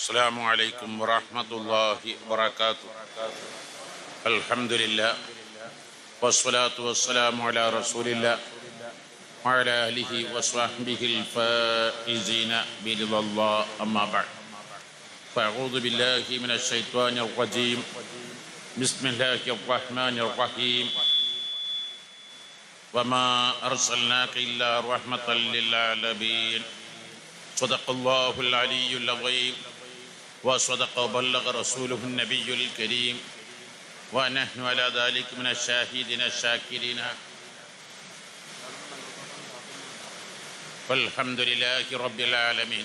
السلام عليكم ورحمة الله وبركاته الحمد لله والصلاة والسلام على رسول الله وعلى آله وصحبه الفائزين برضا الله أما بعد فأعوذ بالله من الشيطان الرجيم بسم الله الرحمن الرحيم وما أرسلناك إلا رحمة للعالمين صدق الله العلي العظيم وصدق وبلغ رسوله النبي الكريم ونحن على ذلك من الشاهدين الشاكرين والحمد لله رب العالمين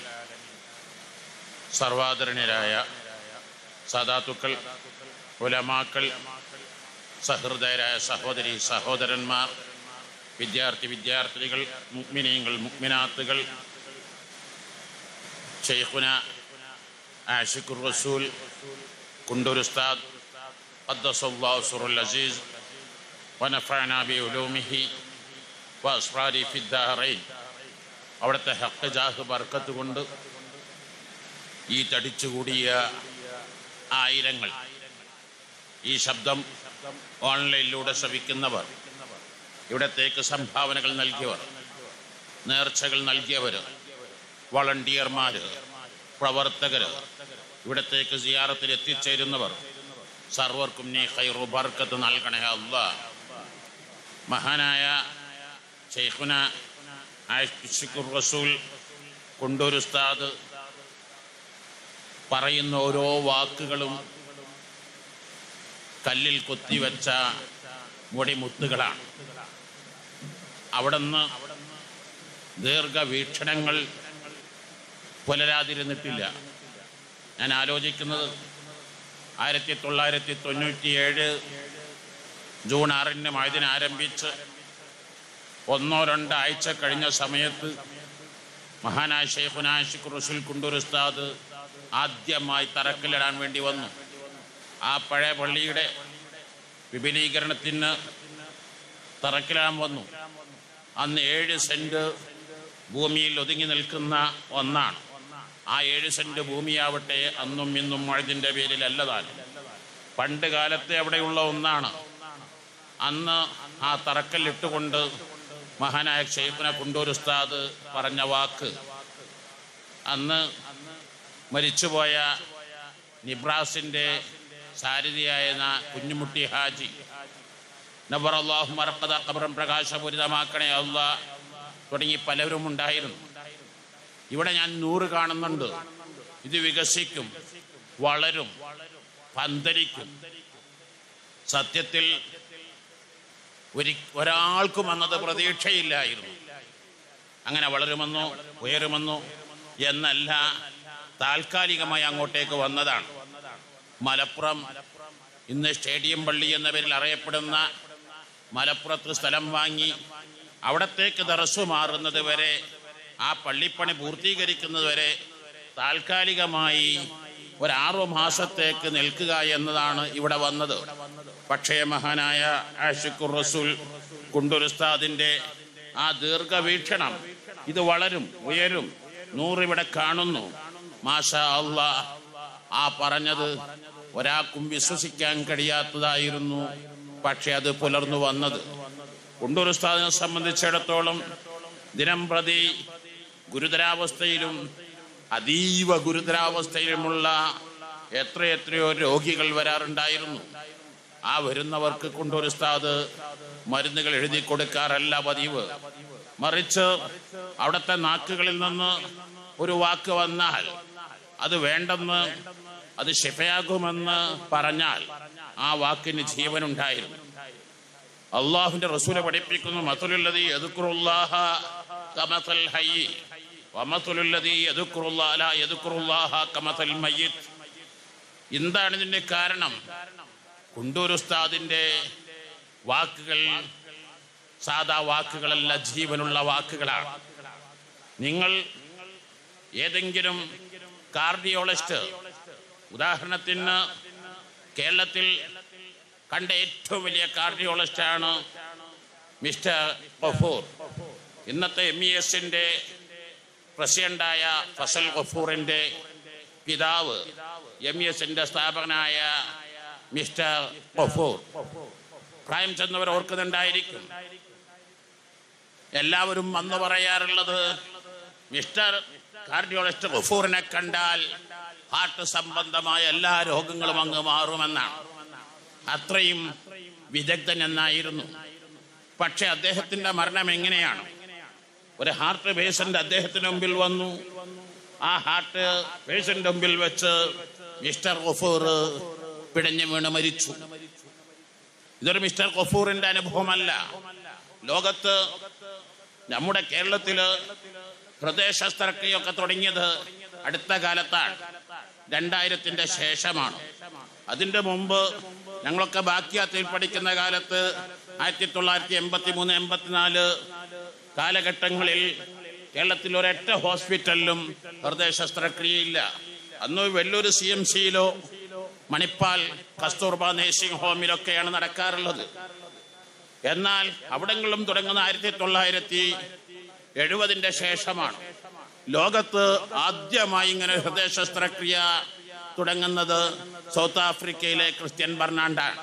സർവാദരണരായ സാധാത്തുക്കൾ ഉലമാക്കൾ സഹൃദയരായ സഹോദരി സഹോദരന്മാർ വിദ്യാർത്ഥി വിദ്യാർത്ഥിനികൾ മുക്മിനീങ്ങൾ മുക്മിനാത്തുകൾ ഷെയ്ഖുന ആഷിഖുർ റസൂൽ കുണ്ടൂർ ഉസ്താദ് ഖദ്ദസല്ലാഹു സുറുൽ അസീസ് വനഫഅന ബിഉലൂമിഹി വഅസ്റാരി ഫിദ്ദാറൈൻ അവിടുത്തെ ഹക്ക് ജാഹ് ബർക്കത്ത് കൊണ്ട് ഈ തടിച്ചുകൂടിയ ആയിരങ്ങൾ ഈ ശബ്ദം ഓൺലൈനിലൂടെ ശ്രവിക്കുന്നവർ ഇവിടത്തേക്ക് സംഭാവനകൾ നൽകിയവർ നേർച്ചകൾ നൽകിയവർ വളണ്ടിയർമാർ പ്രവർത്തകർ ഇവിടത്തേക്ക് സിയാറത്തിൽ എത്തിച്ചേരുന്നവർ സർവർക്കും നീ ഹൈറു ബർക്കത്ത് നൽകണേ അല്ല മഹാനായ ഷെയ്ഖുന ആഷിഖുർ റസൂൽ കുണ്ടൂർ ഉസ്താദ് പറയുന്ന ഓരോ വാക്കുകളും കല്ലിൽ കൊത്തിവെച്ച മുടിമുത്തുകളാണ് അവിടുന്ന് ദീർഘവീക്ഷണങ്ങൾ പുലരാതിരുന്നിട്ടില്ല ഞാൻ ആലോചിക്കുന്നത് ആയിരത്തി തൊള്ളായിരത്തി തൊണ്ണൂറ്റിയേഴ് ജൂൺ ആറിന് മഴദിനം ആരംഭിച്ച് ഒന്നോ രണ്ടോ ആഴ്ച കഴിഞ്ഞ സമയത്ത് മഹാനായ ഷെയ്ഖുനാഷിഖ് റസുൽ കുണ്ടൂർ ഉസ്താദ് ആദ്യമായി തറക്കല്ലിടാൻ വേണ്ടി വന്നു ആ പഴയ പള്ളിയുടെ വിപുലീകരണത്തിന് തറക്കിലാൻ വന്നു അന്ന് ഏഴ് സെന്റ് ഭൂമിയിൽ ഒതുങ്ങി നിൽക്കുന്ന ഒന്നാണ് ആ ഏഴ് സെന്റ് ഭൂമിയാവട്ടെ അന്നും ഇന്നും മഴതിൻ്റെ പേരിൽ അല്ലതാണ് പണ്ട് കാലത്തെ അവിടെയുള്ള ഒന്നാണ് അന്ന് ആ തറക്കല്ലിട്ടുകൊണ്ട് മഹാനായ ഷെയ്ഖുന കുണ്ടൂർ ഉസ്താദ് പറഞ്ഞ വാക്ക് അന്ന് മരിച്ചുപോയ നിബ്രാസിൻ്റെ സാരഥിയായ കുഞ്ഞുമുട്ടി ഹാജി നബർ അള്ളാഹു മറക്കത കബറം പ്രകാശപൂരിതമാക്കണേ അല്ല തുടങ്ങി പലരും ഉണ്ടായിരുന്നു ഇവിടെ ഞാൻ നൂറ് കാണുന്നുണ്ട് ഇത് വികസിക്കും വളരും പന്തലിക്കും സത്യത്തിൽ ഒരു ഒരാൾക്കും അന്നത് പ്രതീക്ഷയില്ലായിരുന്നു അങ്ങനെ വളരുമെന്നോ ഉയരുമെന്നോ എന്നല്ല താൽക്കാലികമായി അങ്ങോട്ടേക്ക് വന്നതാണ് മലപ്പുറം ഇന്ന് സ്റ്റേഡിയം പള്ളി എന്ന പേരിൽ അറിയപ്പെടുന്ന മലപ്പുറത്ത് സ്ഥലം വാങ്ങി അവിടത്തേക്ക് ദറസു മാറുന്നത് വരെ ആ പള്ളിപ്പണി പൂർത്തീകരിക്കുന്നത് വരെ താൽക്കാലികമായി ഒരാറു മാസത്തേക്ക് നിൽക്കുക എന്നതാണ് ഇവിടെ വന്നത് പക്ഷേ മഹാനായ ആഷിഖുർ റസൂൽ കുണ്ടുരുസ്താദിന്റെ ആ ദീർഘവീക്ഷണം ഇത് വളരും ഉയരും നൂറിവിടെ കാണുന്നു മാഷാ അള്ളാ ആ പറഞ്ഞത് ഒരാൾക്കും വിശ്വസിക്കാൻ കഴിയാത്തതായിരുന്നു പക്ഷെ അത് പുലർന്നു വന്നത് കുണ്ടൂർ ഉസ്താദിനെ സംബന്ധിച്ചിടത്തോളം ദിനം പ്രതി ഗുരുതരാവസ്ഥയിലും അതീവ ഗുരുതരാവസ്ഥയിലുമുള്ള എത്രയെത്രയോ രോഗികൾ വരാറുണ്ടായിരുന്നു ആ വരുന്നവർക്ക് കുണ്ടൂർ ഉസ്താദ് മരുന്നുകൾ എഴുതി കൊടുക്കാറല്ല പതിവ് മറിച്ച് അവിടുത്തെ നാക്കുകളിൽ നിന്ന് ഒരു വാക്ക് വന്നാൽ അത് വേണ്ടെന്ന് അത് ഷിഫയാകുമെന്ന് പറഞ്ഞാൽ ആ വാക്കിന് ജീവനുണ്ടായിരുന്നു അള്ളാഹുവിന്റെ റസൂലെ പഠിപ്പിക്കുന്നു മത്തുലുല്ലതി എതുക്കുറുല്ലാഹ കമത്തൽ ഹയ്യി വമത്തുലുല്ലതി എതുക്കുറുല്ലാല എതുക്കുറുല്ലാഹ കമത്തൽ മയ്യിത്ത് എന്താണ് ഇതിന്റെ കാരണം കുണ്ടൂർ ഉസ്താദിന്റെ വാക്കുകൾ സാധാ വാക്കുകളല്ല ജീവനുള്ള വാക്കുകളാണ് നിങ്ങൾ ഏതെങ്കിലും കാർഡിയോളജിസ്റ്റ് ഉദാഹരണത്തിന് കേരളത്തിൽ കണ്ട ഏറ്റവും വലിയ കാർഡിയോളജിസ്റ്റാണ് മിസ്റ്റർ ഗഫൂർ ഇന്നത്തെ എം ഇ എസിൻ്റെ പ്രസിഡന്റായ ഫസൽ ഗഫൂറിൻ്റെ പിതാവ് എം എസിന്റെ സ്ഥാപകനായ മിസ്റ്റർ ഗഫൂർ പ്രായം ചെന്നവർ ഓർക്കുന്നുണ്ടായിരിക്കും എല്ലാവരും അന്ന് പറയാറുള്ളത് മിസ്റ്റർ കാർഡിയോളജിസ്റ്റ് ഗഫൂറിനെ കണ്ടാൽ ഹാർട്ട് സംബന്ധമായ എല്ലാ രോഗങ്ങളും അങ്ങ് മാറുമെന്നാണ് അത്രയും വിദഗ്ധൻ എന്നായിരുന്നു പക്ഷെ അദ്ദേഹത്തിന്റെ മരണം എങ്ങനെയാണ് ഒരു ഹാർട്ട് പേഷ്യന്റ് അദ്ദേഹത്തിന് മുമ്പിൽ വന്നു ആ ഹാർട്ട് പേഷ്യന്റ് മുമ്പിൽ വെച്ച് മിസ്റ്റർ ഗഫൂർ പിടഞ്ഞു വീണ് മരിച്ചു ഇതൊരു മിസ്റ്റർ ഗഫൂറിന്റെ അനുഭവമല്ല ലോകത്ത് നമ്മുടെ കേരളത്തില് ഹൃദയ ശസ്ത്രക്രിയൊക്കെ തുടങ്ങിയത് അടുത്ത കാലത്താണ് രണ്ടായിരത്തിന്റെ ശേഷമാണ് അതിന്റെ മുമ്പ് ഞങ്ങളൊക്കെ ബാക്കിയാത്തിൽ പഠിക്കുന്ന കാലത്ത് ആയിരത്തി തൊള്ളായിരത്തി എൺപത്തി മൂന്ന് എൺപത്തിനാല് കാലഘട്ടങ്ങളിൽ കേരളത്തിൽ ഒരൊറ്റ ഹോസ്പിറ്റലിലും ഹൃദയ ശസ്ത്രക്രിയയില്ല അന്ന് വെല്ലൂർ സി എം സിയിലോ മണിപ്പാൽ കസ്തൂർബ നേഴ്സിംഗ് ഹോമിലൊക്കെയാണ് നടക്കാറുള്ളത് എന്നാൽ അവിടങ്ങളും തുടങ്ങുന്ന ആയിരത്തി തൊള്ളായിരത്തി എഴുപതിന്റെ ശേഷമാണ് ലോകത്ത് ആദ്യമായി ഇങ്ങനെ ഹൃദയ ശസ്ത്രക്രിയ തുടങ്ങുന്നത് സൗത്ത് ആഫ്രിക്കയിലെ ക്രിസ്ത്യൻ ബർണാണ്ടാണ്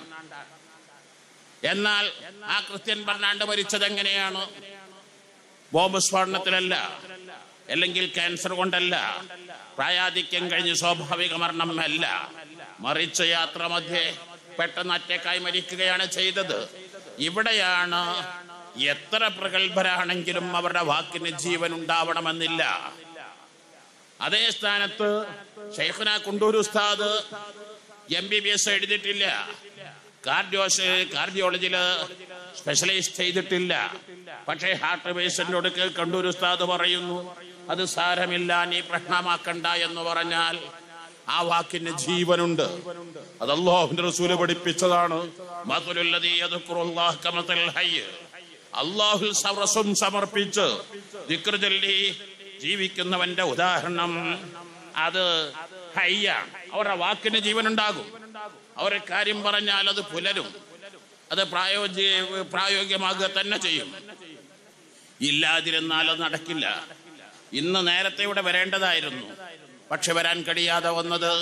എന്നാൽ ആ ക്രിസ്ത്യൻ ബർണാണ്ട് മരിച്ചത് എങ്ങനെയാണ് ബോംബ് സ്ഫോടനത്തിലല്ല അല്ലെങ്കിൽ ക്യാൻസർ കൊണ്ടല്ല പ്രായാധിക്യം കഴിഞ്ഞ് സ്വാഭാവിക മരണം അല്ല മറിച്ച് യാത്ര മധ്യേ പെട്ടെന്ന് അറ്റക്കായി മരിക്കുകയാണ് ചെയ്തത് ഇവിടെയാണ് എത്ര പ്രഗത്ഭരാണെങ്കിലും അവരുടെ വാക്കിന് ജീവൻ ഉണ്ടാവണമെന്നില്ല അതേ സ്ഥാനത്ത് ഷെയ്ഖുന കുണ്ടൂർ ഉസ്താദ് എം ബി ബി എസ് എഴുതിയിട്ടില്ല കാർഡിയോസ് കാർഡിയോളജിയില് സ്പെഷ്യലൈസ് ചെയ്തിട്ടില്ല പക്ഷേ ഹാർട്ട് പേഷ്യന്റിനോട് കണ്ടൂർ ഉസ്താദ് പറയുന്നു അത് സാരമില്ല നീ പ്രശ്നമാക്കണ്ട എന്ന് പറഞ്ഞാൽ ആ വാക്കിന് ജീവനുണ്ട് അത് അള്ളാഹുവിന്റെ റസൂല് പഠിപ്പിച്ചതാണ് മതുലുല്ലദീ യദ്കുറുല്ലാഹ് കമതൽ ഹയ്യ്. അള്ളാഹുൽ സർവസ്വം സമർപ്പിച്ച് ദിക്ർ ചൊല്ലി ജീവിക്കുന്നവന്റെ ഉദാഹരണം അത് ഹയ്യാണ് അവരുടെ വാക്കിന് ജീവനുണ്ടാകും അവരെ കാര്യം പറഞ്ഞാൽ അത് പുലരും അത് പ്രായോജി പ്രായോഗികമാകുക തന്നെ ചെയ്യും ഇല്ലാതിരുന്നാൽ അത് നടക്കില്ല ഇന്ന് നേരത്തെ ഇവിടെ വരേണ്ടതായിരുന്നു പക്ഷെ വരാൻ കഴിയാതെ വന്നത്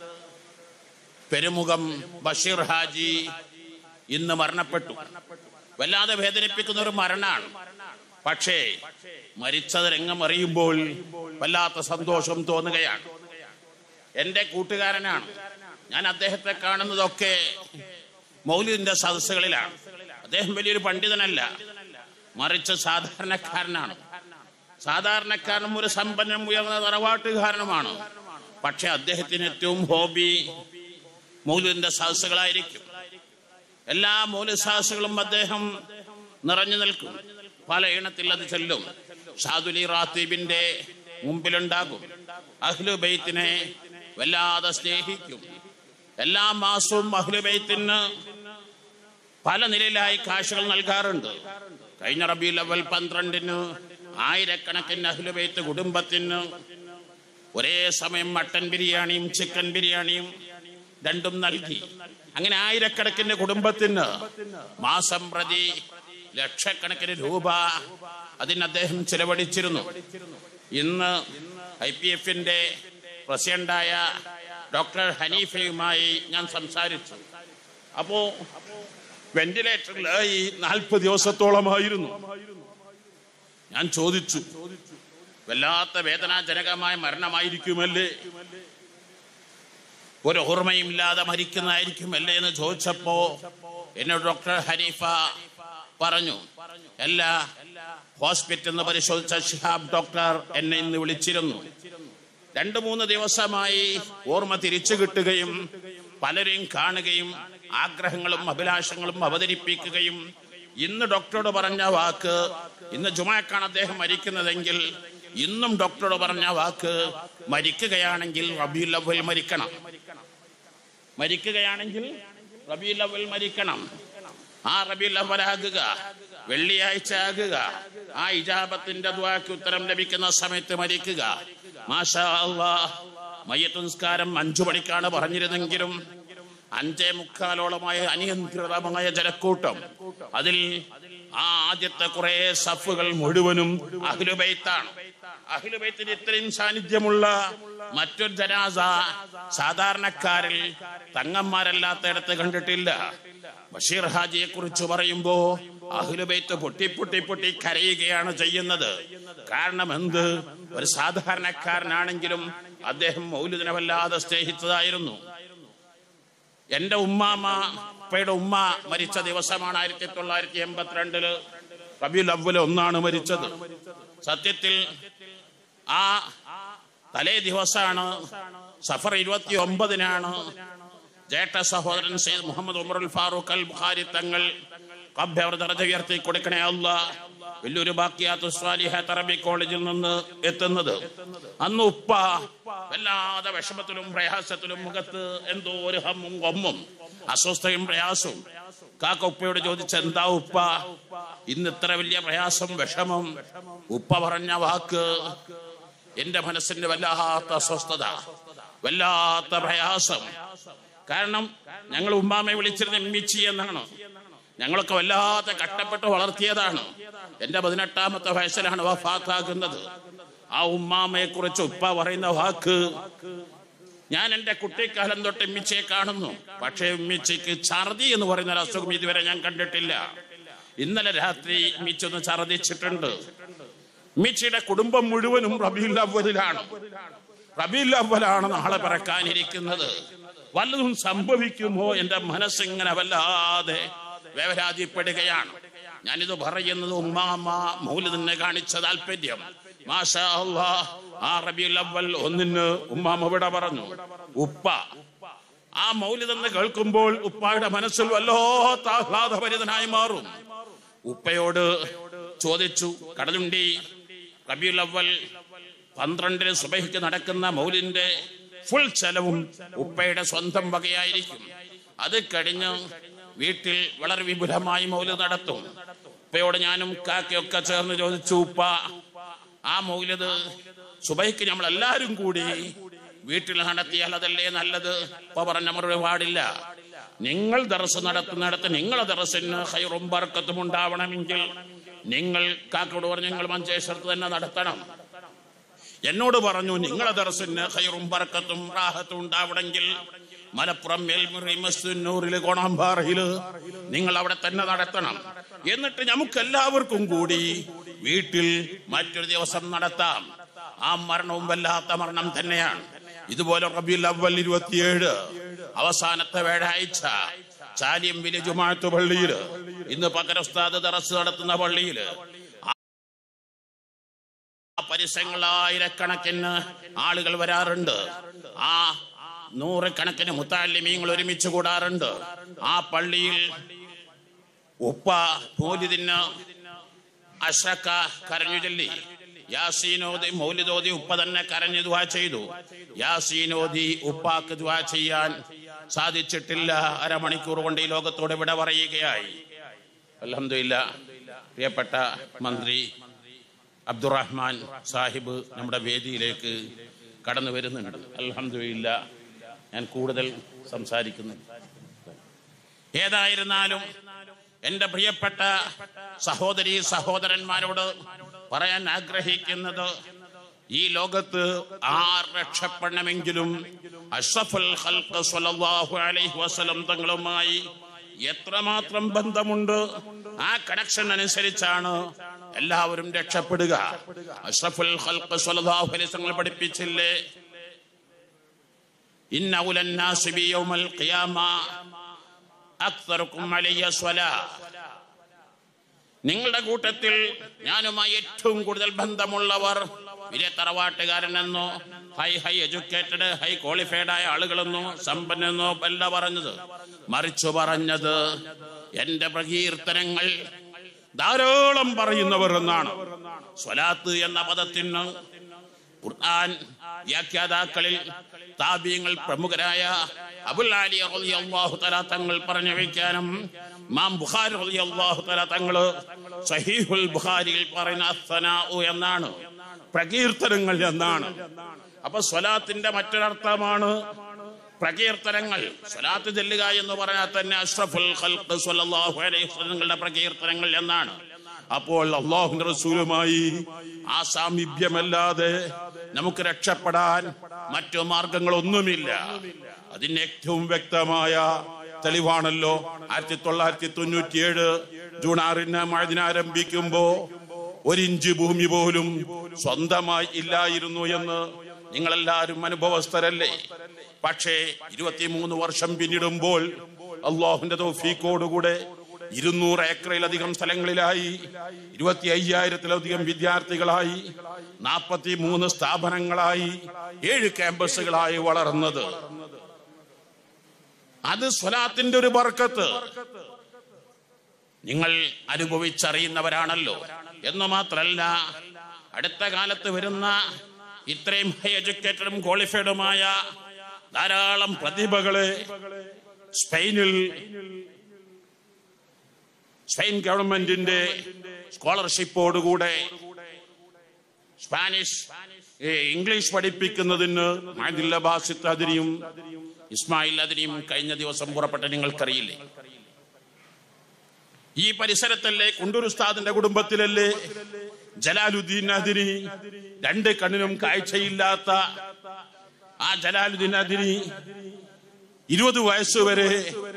പെരുമുഖം ബഷീർ ഹാജി ഇന്ന് മരണപ്പെട്ടു വല്ലാതെ വേദനിപ്പിക്കുന്ന ഒരു മരണാണ് പക്ഷേ മരിച്ചത് രംഗം അറിയുമ്പോൾ വല്ലാത്ത സന്തോഷം തോന്നുകയാണ് എന്റെ കൂട്ടുകാരനാണ് ഞാൻ അദ്ദേഹത്തെ കാണുന്നതൊക്കെ മൗലിദിന്റെ സദസ്സുകളിലാണ് അദ്ദേഹം വലിയൊരു പണ്ഡിതനല്ല മറിച്ച് സാധാരണക്കാരനാണ് സാധാരണക്കാരനും ഒരു സമ്പന്നം ഉയർന്ന തറവാട്ടുകാരനുമാണ് പക്ഷെ അദ്ദേഹത്തിന് ഏറ്റവും ഹോബി മൗലിദിന്റെ സദസ്സുകളായിരിക്കും എല്ലാ മൗലിക സദസ്സുകളും അദ്ദേഹം നിറഞ്ഞു നിൽക്കും പല ഇണത്തിൽ അത് ചെല്ലും ഷാദുലി റാത്തീബിന്റെ മുമ്പിലുണ്ടാകും അഹ്ലു ബൈത്തിനെ വല്ലാതെ സ്നേഹിക്കും എല്ലാ മാസവും അഹ്ലു ബൈത്തിന് പല നിലയിലായി കാശുകൾ നൽകാറുണ്ട് കഴിഞ്ഞ റബി ലവൽ പന്ത്രണ്ടിന് ആയിരക്കണക്കിന് അഹ്ലുബൈത്ത് കുടുംബത്തിന് ഒരേ സമയം മട്ടൻ ബിരിയാണിയും ചിക്കൻ ബിരിയാണിയും രണ്ടും നൽകി അങ്ങനെ ആയിരക്കണക്കിന് കുടുംബത്തിന് മാസം പ്രതി ലക്ഷക്കണക്കിന് രൂപ അതിന് അദ്ദേഹം ചിലവഴിച്ചിരുന്നു ഇന്ന് ഐ പി എഫിന്റെ പ്രസിഡന്റായ ഡോക്ടർ ഹനീഫയുമായി ഞാൻ സംസാരിച്ചു അപ്പോ വെന്റിലേറ്ററിലായി നാൽപ്പത് ദിവസത്തോളമായിരുന്നു ഞാൻ ചോദിച്ചു വല്ലാത്ത വേദനാജനകമായ മരണമായിരിക്കുമല്ലേ ഒരു ഓർമ്മയും ഇല്ലാതെ മരിക്കുന്നതായിരിക്കുമല്ലേ എന്ന് ചോദിച്ചപ്പോ എന്നോട് ഡോക്ടർ ഹനീഫ പറഞ്ഞു എല്ലാ ഹോസ്പിറ്റലിൽ നിന്ന് പരിശോധിച്ച ഷിഹാബ് ഡോക്ടർ എന്നെ ഇന്ന് വിളിച്ചിരുന്നു രണ്ടു മൂന്ന് ദിവസമായി ഓർമ്മ തിരിച്ചു കിട്ടുകയും പലരെയും കാണുകയും ആഗ്രഹങ്ങളും അഭിലാഷങ്ങളും അവതരിപ്പിക്കുകയും ഇന്ന് ഡോക്ടറോട് പറഞ്ഞ വാക്ക് ഇന്ന് ജുമാക്കാണ് അദ്ദേഹം മരിക്കുന്നതെങ്കിൽ ഇന്നും ഡോക്ടറോട് പറഞ്ഞ വാക്ക് മരിക്കുകയാണെങ്കിൽ റബിയുൽ അവൽ മരിക്കണം മരിക്കുകയാണെങ്കിൽ റബിയുൽ അവൽ മരിക്കണം ആ റബിയുൽ അവൽ ആകുക വെള്ളിയാഴ്ച ആകുക ആ ഇജാബത്തിന്റെ ദ്വാക്ക് ഉത്തരം ലഭിക്കുന്ന സമയത്ത് മരിക്കുക മാഷാ അല്ലാഹ് മയ്യത്ത് നിസ്കാരം അഞ്ചു മണിക്കാണ് പറഞ്ഞിരുന്നെങ്കിലും അഞ്ചേ മുക്കാലോളമായ അനിയന്ത്രിതമായ ജനക്കൂട്ടം അതിൽ ആ ആദ്യത്തെ കുറെ സഫുകൾ മുഴുവനും അഹ്ലുബൈത്താണ് അഖിലുബൈത്തിന് ഇത്രയും സാന്നിധ്യമുള്ള മറ്റൊരു ജനാസ സാധാരണക്കാരിൽ തങ്ങന്മാരല്ലാത്തയിടത്ത് കണ്ടിട്ടില്ല ബഷീർ ഹാജിയെ കുറിച്ച് പറയുമ്പോ അഖിലുബൈത്ത് പൊട്ടി പൊട്ടി പൊട്ടി കരയുകയാണ് ചെയ്യുന്നത് കാരണം എന്ത് ഒരു സാധാരണക്കാരനാണെങ്കിലും അദ്ദേഹം മൗലിദിനെ വല്ലാതെ സ്നേഹിച്ചതായിരുന്നു എന്റെ ഉമ്മാമ ഉപ്പയുടെ ഉമ്മ മരിച്ച ദിവസമാണ് ആയിരത്തി തൊള്ളായിരത്തി എൺപത്തിരണ്ടില് റബിയുൽ അവ്വൽ ഒന്നാണ് മരിച്ചത് സത്യത്തിൽ ആ തലേ ദിവസമാണ് സഫർ ഇരുപത്തി ഒമ്പതിനാണ് ജേഷ്ഠ സഹോദരൻ സെയ്ദ് മുഹമ്മദ് ഉമറുൽ ഫാറൂഖ് അൽ ബുഖാരി തങ്ങൾ കബ്ബ് അവർ ദർജ ഉയർത്തി കൊടുക്കണേ അല്ല വലിയൊരു ബാക്കിയാത്ത് സ്വാലിഹാത്ത് അറബി കോളേജിൽ നിന്ന് എത്തുന്നത് അന്ന് ഉപ്പ വല്ലാതെ വിഷമത്തിലും പ്രയാസത്തിലും മുഖത്ത് എന്തോ ഒരു ഹമ്മും കൊമ്മും അസ്വസ്ഥയും പ്രയാസവും കാക്ക ഉപ്പയോട് ചോദിച്ച എന്താ ഉപ്പ ഇന്ന് ഇത്ര വലിയ പ്രയാസം വിഷമം ഉപ്പ പറഞ്ഞ വാക്ക് എന്റെ മനസ്സിന് വല്ലാത്ത അസ്വസ്ഥത വല്ലാത്ത പ്രയാസം കാരണം ഞങ്ങൾ ഉമ്മാമയെ വിളിച്ചിരുന്ന മിച്ചി എന്നാണ് ഞങ്ങളൊക്കെ വല്ലാതെ കഷ്ടപ്പെട്ട് വളർത്തിയതാണ് എന്റെ പതിനെട്ടാമത്തെ വയസ്സിലാണ് വഫാത്താകുന്നത് ആ ഉമ്മാമയെ കുറിച്ച് ഉപ്പ പറയുന്ന വാക്ക് ഞാൻ എന്റെ കുട്ടിക്കാലം തൊട്ട് ഉമ്മിച്ചയെ കാണുന്നു പക്ഷേ ഉമ്മിച്ചയ്ക്ക് ഛർദി എന്ന് പറയുന്ന ഒരു അസുഖം ഇതുവരെ ഞാൻ കണ്ടിട്ടില്ല ഇന്നലെ രാത്രി ഉമ്മിച്ച ഒന്ന് ഛർദിച്ചിട്ടുണ്ട് ഉമ്മിച്ചയുടെ കുടുംബം മുഴുവനും റബീൽ അവലിലാണ് റബീൽ അവലാണ് നാളെ പിറക്കാനിരിക്കുന്നത് വല്ലതും സംഭവിക്കുമോ എന്റെ മനസ്സിങ്ങനെ വല്ലാതെ വേവരാതിപ്പെടുകയാണ് ഞാനിത് പറയുന്നത് ഉമ്മാമ്മ മൗലിദിനെ കാണിച്ച താല്പര്യം മാഷാ അല്ലാ, ആ റബിയുൽ അവൽ ഒന്നിന് ഉമ്മാമ്മ ഇവിടെ പറഞ്ഞു ഉപ്പ ആ മൗലിതെന്ന് കേൾക്കുമ്പോൾ ഉപ്പായുടെ മനസ്സിൽ വല്ലാത്ത ആഹ്ലാദഭരിതനായി മാറും ഉപ്പയോട് ചോദിച്ചു കടലുണ്ടി റബിയുൽ അവൽ പന്ത്രണ്ടിന് സുബഹിക്ക് നടക്കുന്ന മൗലിന്റെ ഫുൾ ചെലവും ഉപ്പയുടെ സ്വന്തം വകയായിരിക്കും അത് കഴിഞ്ഞ് വീട്ടിൽ വളരെ വിപുലമായി മൗല് നടത്തും ഉപ്പയോട് ഞാനും കാക്കയൊക്കെ ചേർന്ന് ചോദിച്ചു ഉപ്പ ആ മൗലത് സുബൈക്ക് നമ്മൾ എല്ലാവരും കൂടി വീട്ടിൽ നടത്തിയാൽ അതല്ലേ നല്ലത് ഉപ്പ പറഞ്ഞ മറുപടി പാടില്ല നിങ്ങൾ ദറസ് നടത്തുന്നിടത്ത് നിങ്ങളെ ദറസിന് ഹൈറും ബർക്കത്തും ഉണ്ടാവണമെങ്കിൽ നിങ്ങൾ കാക്കയോട് പറഞ്ഞു നിങ്ങൾ മഞ്ചേശ്വരത്ത് തന്നെ നടത്തണം എന്നോട് പറഞ്ഞു നിങ്ങളെ ദർശന് ഹൈറും ബർക്കത്തും റാഹത്തും ഉണ്ടാവണമെങ്കിൽ മലപ്പുറം മേൽമുറി മസ്തുന്നൂറില് കോണാമ്പാറയില് നിങ്ങൾ അവിടെ തന്നെ നടത്തണം എന്നിട്ട് നമുക്ക് എല്ലാവർക്കും കൂടി വീട്ടിൽ മറ്റൊരു ദിവസം നടത്താം ആ മരണവും വല്ലാത്ത മരണം തന്നെയാണ് ഇതുപോലെ റബിയുൽ അവൽ ഇരുപത്തിയേഴ് അവസാനത്തെ വ്യാഴാഴ്ച ചാലിയം വലിയ ജുമാഅത്ത് പള്ളിയില് ഇന്ന് പകരസ്താദ് ദറസ് നടത്തുന്ന പള്ളിയില് ആ പരിസരങ്ങളായിരക്കണക്കിന് ആളുകൾ വരാറുണ്ട് ആ നൂറുകണക്കിന് മുത്താലിമീങ്ങൾ ഒരുമിച്ച് കൂടാറുണ്ട് ആ പള്ളിയിൽ ഉപ്പ മൗലിദിന് അഷ്റക്ക കരഞ്ഞു ചൊല്ലി യാസീനോദി മൗലിദോദി ഉപ്പ തന്നെ കരഞ്ഞു ദുവാ ചെയ്തു യാസീനോദി ഉപ്പാക്ക് ദുവാ ചെയ്യാൻ സാധിച്ചിട്ടില്ല അരമണിക്കൂർ കൊണ്ട് ഈ ലോകത്തോട് വിട പറയുകയായി അലഹമില്ല പ്രിയപ്പെട്ട മന്ത്രി അബ്ദുറഹ്മാൻ സാഹിബ് നമ്മുടെ വേദിയിലേക്ക് കടന്നു വരുന്നുണ്ട് അലഹമില്ല ഞാൻ കൂടുതൽ സംസാരിക്കുന്നു ഏതായിരുന്നാലും എൻ്റെ പ്രിയപ്പെട്ട സഹോദരി സഹോദരന്മാരോട് പറയാൻ ആഗ്രഹിക്കുന്നത് ഈ ലോകത്ത് ആർ രക്ഷപ്പെടണമെങ്കിലും അഷ്റഫുൽ ഖൽഖ് സ്വല്ലല്ലാഹു അലൈഹി വസല്ലം തങ്ങളുമായി എത്രമാത്രം ബന്ധമുണ്ട് ആ കണക്ഷൻ അനുസരിച്ചാണ് എല്ലാവരും രക്ഷപ്പെടുക അഷ്റഫുൽ ഖൽഖ് സ്വല്ലല്ലാഹു അലൈഹി വസല്ലം പഠിപ്പിച്ചില്ലേ ഇന്ന ഉലന്നാസി ബി യൗമൽ ഖിയാമ അക്തറുക്കും അലയ്യ സ്വലാ നിങ്ങളുടെ കൂട്ടത്തിൽ ഞാനുമായി ഏറ്റവും കൂടുതൽ ബന്ധമുള്ളവർ വലിയ തറവാട്ടുകാരനെന്നോ high high educated high qualified ആയ ആളുകളെന്നോ സമ്പന്നെന്നോ അല്ല പറഞ്ഞത് മറിച്ചു പറഞ്ഞത് എന്റെ പ്രകീർത്തനങ്ങൾ ധാരാളം പറയുന്നവർ എന്നാണ് സ്വലാത്ത് എന്ന പദത്തിന് ഖുർആൻ വ്യാഖ്യാതാക്കളിൽ താബിയങ്ങൾ പ്രമുഖരായ അബുൽ അലി റളിയല്ലാഹു തആല തങ്ങൾ പറഞ്ഞു വയ്ക്കാനും ഇമാം ബുഖാരി റളിയല്ലാഹു തആല തങ്ങൾ സഹീഹുൽ ബുഖാരിയിൽ പറയുന്ന അസ്സനാഉ എന്നാണ് പ്രകീർത്തനങ്ങൾ എന്നാണ് അപ്പൊ സ്വലാത്തിന്റെ മറ്റൊരർത്ഥമാണ് പ്രകീർത്തനങ്ങൾ സ്വലാത്ത് ചെല്ലുക എന്ന് പറഞ്ഞാൽ തന്നെ അഷ്റഫുൽ ഖൽഖ് സ്വല്ലല്ലാഹു അലൈഹി വസല്ലങ്ങളുടെ പ്രകീർത്തനങ്ങൾ എന്നാണ് അപ്പോൾ അള്ളാഹുന്റെ റസൂലുമായി ആ സാമീപ്യമല്ലാതെ നമുക്ക് രക്ഷപ്പെടാൻ മറ്റു മാർഗങ്ങളൊന്നുമില്ല അതിന് ഏറ്റവും വ്യക്തമായ തെളിവാണല്ലോ ആയിരത്തി തൊള്ളായിരത്തി തൊണ്ണൂറ്റിയേഴ് ജൂൺ ആറിന് മഴദിന ആരംഭിക്കുമ്പോ ഒരിഞ്ച് ഭൂമി പോലും സ്വന്തമായി ഇല്ലായിരുന്നു എന്ന് നിങ്ങളെല്ലാവരും അനുഭവസ്ഥരല്ലേ പക്ഷേ ഇരുപത്തിമൂന്ന് വർഷം പിന്നിടുമ്പോൾ അള്ളാഹുന്റെ തൗഫീഖോടുകൂടെ ഇരുന്നൂറ് ഏക്കറിലധികം സ്ഥലങ്ങളിലായി ഇരുപത്തി അയ്യായിരത്തിലധികം വിദ്യാർത്ഥികളായി നാൽപ്പത്തി മൂന്ന് സ്ഥാപനങ്ങളായി ഏഴ് ക്യാമ്പസുകളായി വളർന്നത് അത് സ്വലാത്തിന്റെ ഒരു ബർക്കത്ത് നിങ്ങൾ അനുഭവിച്ചറിയുന്നവരാണല്ലോ എന്ന് മാത്രല്ല അടുത്ത കാലത്ത് വരുന്ന ഇത്രയും ഹൈ എഡ്യൂക്കേറ്റഡും ക്വാളിഫൈഡുമായ ധാരാളം പ്രതിഭകളെ സ്പെയിനിൽ സ്പെയിൻ ഗവൺമെന്റിന്റെ സ്കോളർഷിപ്പോടുകൂടെ സ്പാനിഷ് ഏ, ഇംഗ്ലീഷ് പഠിപ്പിക്കുന്നതിന് മഹദില്ല ബാസിത്ത് അതിരിയും ഇസ്മായിൽ അതിരിയും കഴിഞ്ഞ ദിവസം പുറപ്പെട്ട നിങ്ങൾക്കറിയില്ലേ ഈ പരിസരത്തല്ലേ കുണ്ടൂർ ഉസ്താദിന്റെ കുടുംബത്തിലല്ലേ ജലാലുദ്ദീൻ അതിരി രണ്ട് കണ്ണിനും കാഴ്ചയില്ലാത്ത ആ ജലാലുദ്ദീൻ അതിരി ഇരുപത് വയസ്സുവരെ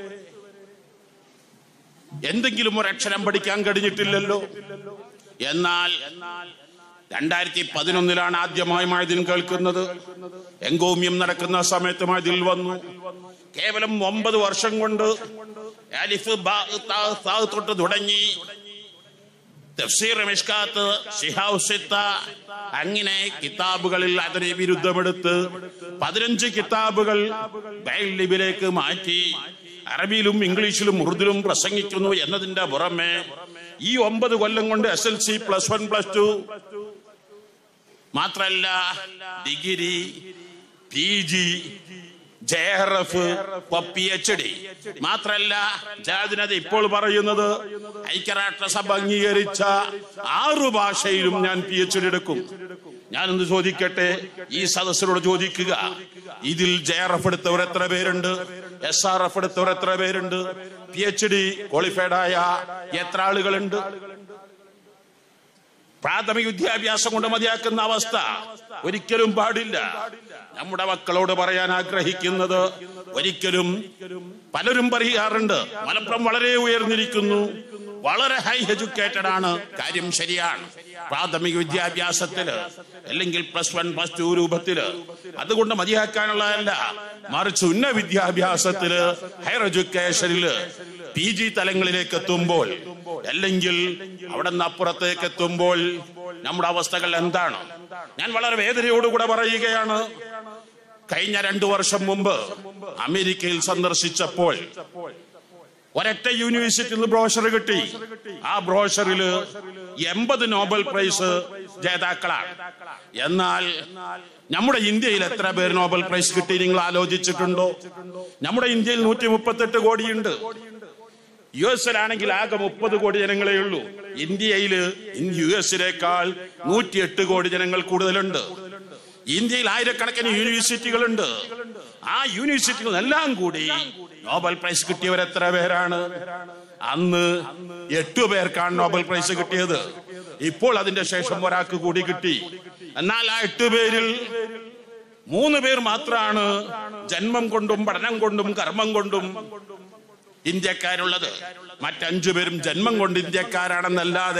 എന്തെങ്കിലും ഒരു അക്ഷരം പഠിക്കാൻ കഴിഞ്ഞിട്ടില്ലല്ലോ എന്നാൽ രണ്ടായിരത്തി പതിനൊന്നിലാണ് ആദ്യമായി മഴദിൻ കേൾക്കുന്നത് എങ്കോമ്യം നടക്കുന്ന സമയത്ത് മഴദിൽ വന്നു കേവലം ഒമ്പത് വർഷം കൊണ്ട് അലിഫ് ബാ, താ, സാ തൊട്ട് തുടങ്ങി തഫ്സീർ മിഷ്കാത്ത് ശിഹാബ് സിത്ത അങ്ങനെ കിതാബുകളിൽ അതിനെ വിരുദ്ധമെടുത്ത് പതിനഞ്ച് കിതാബുകൾ ബൈൽ ലിപിലേക്ക് മാറ്റി അറബിയിലും ഇംഗ്ലീഷിലും ഉറുദിലും പ്രസംഗിക്കുന്നു എന്നതിന്റെ പുറമെ ഈ ഒമ്പത് കൊല്ലം കൊണ്ട് S L C plus one plus two മാത്രല്ല degree P G J R F P H D മാത്രല്ല ജാതിനത് ഇപ്പോൾ പറയുന്നത് ഐക്യരാഷ്ട്രസഭ അംഗീകരിച്ച ആറു ഭാഷയിലും ഞാൻ പി എച്ച് ഡി എടുക്കും ഞാനൊന്ന് ചോദിക്കട്ടെ ഈ സദസ്സിനോട് ചോദിക്കുക ഇതിൽ ജെ ആർ എഫ് എടുത്തവർ എത്ര പേരുണ്ട് എസ് ആർ എഫ് എടുത്തവർ എത്ര പേരുണ്ട് പി എച്ച് ഡി ക്വാളിഫൈഡ് ആയ എത്ര ആളുകളുണ്ട് പ്രാഥമിക വിദ്യാഭ്യാസം കൊണ്ട് മതിയാക്കുന്ന അവസ്ഥ ഒരിക്കലും പാടില്ല നമ്മുടെ മക്കളോട് പറയാൻ ആഗ്രഹിക്കുന്നത് ഒരിക്കലും പലരും പറയാറുണ്ട് മലപ്പുറം വളരെ ഉയർന്നിരിക്കുന്നു വളരെ ഹൈ എഡ്യൂക്കേറ്റഡ് ആണ് കാര്യം ശരിയാണ് പ്രാഥമിക വിദ്യാഭ്യാസത്തില് അല്ലെങ്കിൽ പ്ലസ് വൺ പ്ലസ് ടു രൂപത്തില് അതുകൊണ്ട് മതിയാക്കാനുള്ളതല്ല മറിച്ച് ഉന്നത വിദ്യാഭ്യാസത്തില് ഹയർ എഡ്യൂക്കേഷനില് പി ജി തലങ്ങളിലേക്ക് എത്തുമ്പോൾ അല്ലെങ്കിൽ അവിടെ നിന്ന് അപ്പുറത്തേക്ക് എത്തുമ്പോൾ നമ്മുടെ അവസ്ഥകൾ എന്താണ് ഞാൻ വളരെ വേദനയോടുകൂടെ പറയുകയാണ് കഴിഞ്ഞ രണ്ടു വർഷം മുമ്പ് അമേരിക്കയിൽ സന്ദർശിച്ചപ്പോൾ ഒരൊറ്റ യൂണിവേഴ്സിറ്റിയിൽ നിന്ന് ബ്രോഷർ കിട്ടി ആ ബ്രോഷറില് എൺപത് നോബൽ പ്രൈസ് ജേതാക്കളാണ് എന്നാൽ നമ്മുടെ ഇന്ത്യയിൽ എത്ര പേര് നോബൽ പ്രൈസ് കിട്ടി നിങ്ങൾ ആലോചിച്ചിട്ടുണ്ടോ നമ്മുടെ ഇന്ത്യയിൽ നൂറ്റി മുപ്പത്തെട്ട് കോടിയുണ്ട് യു എസിലാണെങ്കിൽ ആകെ മുപ്പത് കോടി ജനങ്ങളേ ഉള്ളൂ ഇന്ത്യയില് യു എസിനേക്കാൾ നൂറ്റിയെട്ട് കോടി ജനങ്ങൾ കൂടുതലുണ്ട് ഇന്ത്യയിൽ ആയിരക്കണക്കിന് യൂണിവേഴ്സിറ്റികളുണ്ട് ആ യൂണിവേഴ്സിറ്റികളെല്ലാം കൂടി നോബൽ പ്രൈസ് കിട്ടിയവർ എത്ര പേരാണ് അന്ന് എട്ടു പേർക്കാണ് നോബൽ പ്രൈസ് കിട്ടിയത് ഇപ്പോൾ അതിന്റെ ശേഷം ഒരാൾക്ക് കൂടി കിട്ടി എന്നാൽ ആ എട്ടു പേരിൽ മൂന്ന് പേർ മാത്രമാണ് ജന്മം കൊണ്ടും പഠനം കൊണ്ടും കർമ്മം കൊണ്ടും ഇന്ത്യക്കാരുള്ളത് മറ്റഞ്ചു പേരും ജന്മം കൊണ്ട് ഇന്ത്യക്കാരാണെന്നല്ലാതെ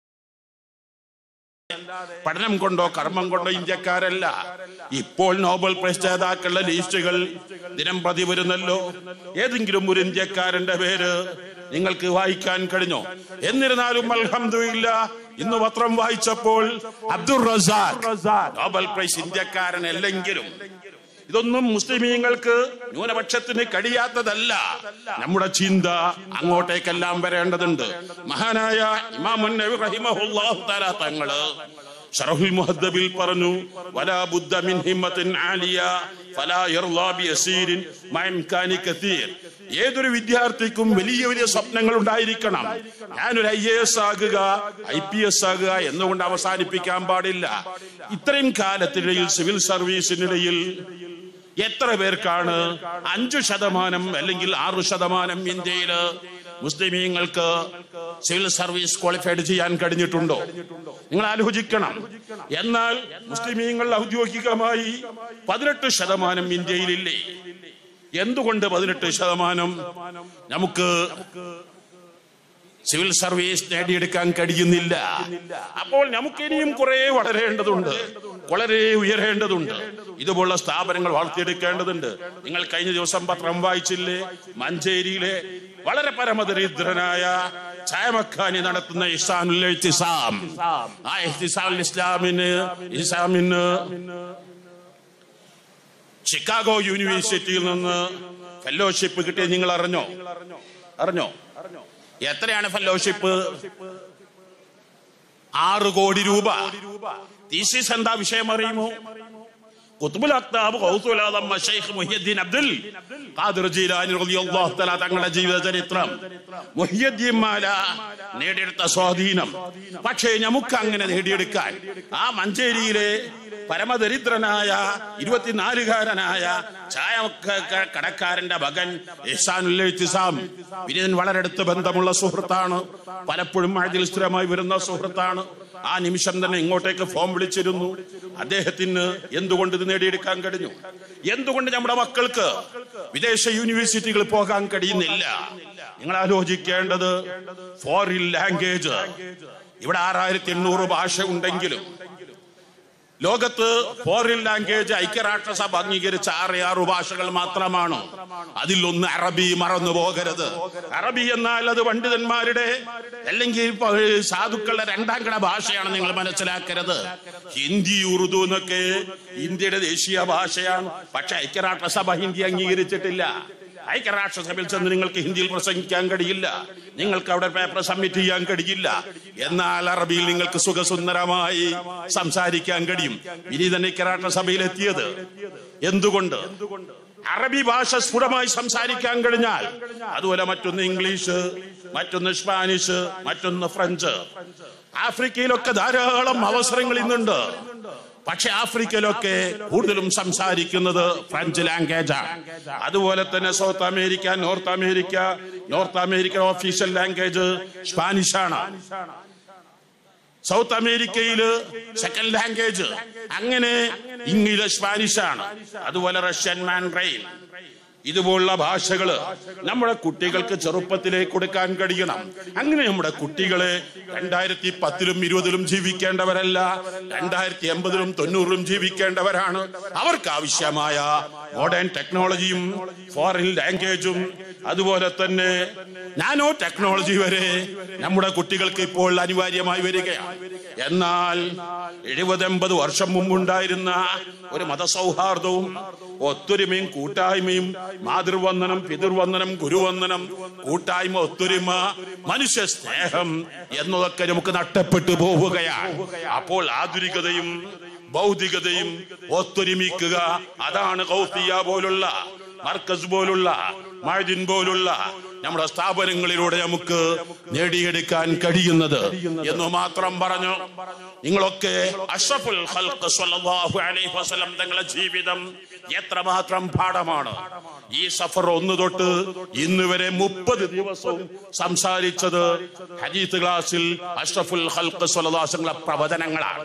പഠനം കൊണ്ടോ കർമ്മം കൊണ്ടോ ഇന്ത്യക്കാരല്ല ഇപ്പോൾ നോബൽ പ്രൈസ് ജേതാക്കളുടെ ലിസ്റ്റുകൾ ദിനം പ്രതി വരുന്നല്ലോ ഏതെങ്കിലും ഒരു ഇന്ത്യക്കാരന്റെ പേര് നിങ്ങൾക്ക് വായിക്കാൻ കഴിഞ്ഞോ എന്നിരുന്നാലും അൽഹംദുലില്ല ഇന്ന് പത്രം വായിച്ചപ്പോൾ അബ്ദുൾ റസാഖ് നോബൽ പ്രൈസ് ഇന്ത്യക്കാരനല്ലെങ്കിലും ഇതൊന്നും മുസ്ലിമീങ്ങൾക്ക് ന്യൂനപക്ഷത്തിന് കഴിയാത്തതല്ല നമ്മുടെ ചിന്ത അങ്ങോട്ടേക്കെല്ലാം വരേണ്ടതുണ്ട് മഹാനായ ഇമാമുൻ നബി റഹിമഹുല്ലാഹു തആല തങ്ങള് ഷറഹുൽ മുഹദ്ദബിൽ പറഞ്ഞു വലാ ബുദ്ദ മിൻ ഹിമ്മത്തിൻ ആലിയ ഫലാ യർളാ ബി യസീരിൻ മഇംകാനി കതീർ ഏതൊരു വിദ്യാർത്ഥിക്കും വലിയ വലിയ സ്വപ്നങ്ങൾ ഉണ്ടായിരിക്കണം ഞാനൊരു ഐ എ എസ് ആകുക ഐ പി എസ് ആകുക എന്നുകൊണ്ട് അവസാനിപ്പിക്കാൻ പാടില്ല ഇത്രയും കാലത്തിനിടയിൽ സിവിൽ സർവീസിനിടയിൽ എത്ര പേർക്കാണ് അഞ്ചു ശതമാനം അല്ലെങ്കിൽ ആറു ശതമാനം ഇന്ത്യയില് മുസ്ലിമീങ്ങൾക്ക് സിവിൽ സർവീസ് ക്വാളിഫൈഡ് ചെയ്യാൻ കഴിഞ്ഞിട്ടുണ്ടോ നിങ്ങൾ ആലോചിക്കണം എന്നാൽ മുസ്ലിമീങ്ങൾ ഔദ്യോഗികമായി പതിനെട്ട് ശതമാനം ഇന്ത്യയിലില്ലേ എന്തുകൊണ്ട് പതിനെട്ട് ശതമാനം നമുക്ക് സിവിൽ സർവീസ് നേടിയെടുക്കാൻ കഴിയുന്നില്ല അപ്പോൾ നമുക്ക് ഇനിയും കുറെ വളരേണ്ടതുണ്ട് വളരെ ഉയരേണ്ടതുണ്ട് ഇതുപോലുള്ള സ്ഥാപനങ്ങൾ വളർത്തിയെടുക്കേണ്ടതുണ്ട് നിങ്ങൾ കഴിഞ്ഞ ദിവസം പത്രം വായിച്ചില്ലേ മഞ്ചേരിയിലെ വളരെ പരമദരിദ്രനായ ചായമക്കാനി നടത്തുന്ന ഇസ്ലാമുൽ ഇഹ്തിസാം ആ ഇഹ്തിസാമുൽ ഇസ്ലാമിന് ഇസ്ലാമിന് ചിക്കാഗോ യൂണിവേഴ്സിറ്റിയിൽ നിന്ന് ഫെലോഷിപ്പ് കിട്ടിയത് നിങ്ങൾ അറിഞ്ഞോ അറിഞ്ഞോ എത്രയാണ് ഫെലോഷിപ്പ് ആറ് കോടി രൂപ തീസിസ് എന്താ വിഷയം അറിയുമോ കുത്തുബുൽ അക്താബ് ഗൗസുൽ ആദം ശൈഖ് മുഹിയുദ്ദീൻ അബ്ദുൽ ഖാദിർ ജീലാനി റളിയല്ലാഹു തആല തങ്ങളുടെ ജീവിത ചരിത്രം മുഹിയുദ്ദീൻ മാല നേടിയെടുത്ത സ്വാധീനം പക്ഷേ നമുക്ക് അങ്ങനെ നേടിയെടുക്കാൻ ആ മഞ്ചേരിയിലെ പരമദരിദ്രനായ ഇരുപത്തിനാലുകാരനായ ചായ ക- ക- കടക്കാരന്റെ മകൻ ഇഹ്സാനുൽ ഇഹ്തിസാം വിനീതൻ വളരെ അടുത്ത് ബന്ധമുള്ള സുഹൃത്താണ് പലപ്പോഴും മഴയിൽ സ്ഥിരമായി വരുന്ന സുഹൃത്താണ് ആ നിമിഷം തന്നെ ഇങ്ങോട്ടേക്ക് ഫോം വിളിച്ചിരുന്നു അദ്ദേഹത്തിന് എന്തുകൊണ്ട് ഇത് നേടിയെടുക്കാൻ കഴിഞ്ഞു എന്തുകൊണ്ട് നമ്മുടെ മക്കൾക്ക് വിദേശ യൂണിവേഴ്സിറ്റികളിൽ പോകാൻ കഴിയുന്നില്ല നിങ്ങൾ ആലോചിക്കേണ്ടത് ഫോറിൻ ലാംഗ്വേജ് ഇവിടെ ആറായിരത്തി എണ്ണൂറ് ഭാഷ ഉണ്ടെങ്കിലും ലോകത്ത് ഫോറിൻ ലാംഗ്വേജ് ഐക്യരാഷ്ട്രസഭ അംഗീകരിച്ച ആറ് ആറു ഭാഷകൾ മാത്രമാണ് അതിലൊന്ന് അറബി മറന്നു പോകരുത് അറബി എന്നാൽ അത് പണ്ഡിതന്മാരുടെ അല്ലെങ്കിൽ പ- സാധുക്കളുടെ രണ്ടാം കിട ഭാഷയാണ് നിങ്ങൾ മനസ്സിലാക്കരുത് ഹിന്ദി ഉറുദു എന്നൊക്കെ ഇന്ത്യയുടെ ദേശീയ ഭാഷയാണ് പക്ഷെ ഐക്യരാഷ്ട്രസഭ ഹിന്ദി അംഗീകരിച്ചിട്ടില്ല ഐക്യരാഷ്ട്രസഭയിൽ ചെന്ന് നിങ്ങൾക്ക് ഹിന്ദിയിൽ പ്രസംഗിക്കാൻ കഴിയില്ല നിങ്ങൾക്ക് അവിടെ പേപ്പർ സബ്മിറ്റ് ചെയ്യാൻ കഴിയില്ല എന്നാൽ അറബിയിൽ നിങ്ങൾക്ക് സുഖസുന്ദരമായി സംസാരിക്കാൻ കഴിയും ഇനി തന്നെ ഐക്യരാഷ്ട്രസഭയിൽ എത്തിയത് എന്തുകൊണ്ട് അറബി ഭാഷ സ്ഫുടമായി സംസാരിക്കാൻ കഴിഞ്ഞാൽ അതുപോലെ മറ്റൊന്ന് ഇംഗ്ലീഷ് മറ്റൊന്ന് സ്പാനിഷ് മറ്റൊന്ന് ഫ്രഞ്ച് ആഫ്രിക്കയിലൊക്കെ ധാരാളം അവസരങ്ങൾ ഇന്നുണ്ട് പക്ഷെ ആഫ്രിക്കയിലൊക്കെ കൂടുതലും സംസാരിക്കുന്നത് ഫ്രഞ്ച് ലാംഗ്വേജാണ് അതുപോലെ തന്നെ South America North America North American official language Spanish ആണ് സൗത്ത് അമേരിക്കയില് സെക്കൻഡ് ലാംഗ്വേജ് അങ്ങനെ ഇംഗ്ലീഷ് സ്പാനിഷ് ആണ് അതുപോലെ റഷ്യൻ മാൻഡ്രൈൻ ഇതുപോലുള്ള ഭാഷകള് നമ്മുടെ കുട്ടികൾക്ക് ചെറുപ്പത്തിലേ കൊടുക്കാൻ കഴിയണം അങ്ങനെ നമ്മുടെ കുട്ടികളെ രണ്ടായിരത്തി പത്തിലും ഇരുപതിലും ജീവിക്കേണ്ടവരല്ല രണ്ടായിരത്തി എൺപതിലും തൊണ്ണൂറിലും ജീവിക്കേണ്ടവരാണ് അവർക്ക് ആവശ്യമായ മോഡേൺ ടെക്നോളജിയും ഫോറിൻ ലാംഗ്വേജും അതുപോലെ തന്നെ നാനോ ടെക്നോളജി വരെ നമ്മുടെ കുട്ടികൾക്ക് ഇപ്പോൾ അനിവാര്യമായി വരികയാണ് എന്നാൽ എഴുപതെൺപത് വർഷം മുമ്പുണ്ടായിരുന്ന ഒരു മതസൗഹാർദ്ദവും ഒത്തൊരുമയും കൂട്ടായ്മയും മാതൃവന്ദനം പിതൃവന്ദനം ഗുരുവന്ദനം കൂട്ടായ്മ ഒത്തൊരുമ മനുഷ്യ സ്നേഹം എന്നതൊക്കെ നമുക്ക് നഷ്ടപ്പെട്ടു പോവുകയാണ് അപ്പോൾ ആധുനികതയും ഭൗതികതയും ഒത്തൊരുമിക്കുക അതാണ് കൗത്തിയ പോലുള്ള മർക്കസ് പോലുള്ള മഴദിൻ പോലുള്ള നമ്മുടെ സ്ഥാപനങ്ങളിലൂടെ നമുക്ക് നേടിയെടുക്കാൻ കഴിയുന്നത് എന്ന് മാത്രം പറഞ്ഞു നിങ്ങളൊക്കെ അഷ്റഫുൽ ഖൽഖ് സ്വല്ലല്ലാഹു അലൈഹി വസല്ലം തങ്ങളുടെ ജീവിതം എത്രമാത്രം പാഠമാണ് ഈ സഫർ ഒന്ന് തൊട്ട് ഇന്ന് വരെ മുപ്പത് ദിവസവും സംസാരിച്ചത് ഹദീത്ത് ക്ലാസ്സിൽ അഷ്റഫുൽ ഖൽഖ് സ്വല്ലല്ലാഹു അലൈഹി വസല്ലം പ്രവചനങ്ങളാണ്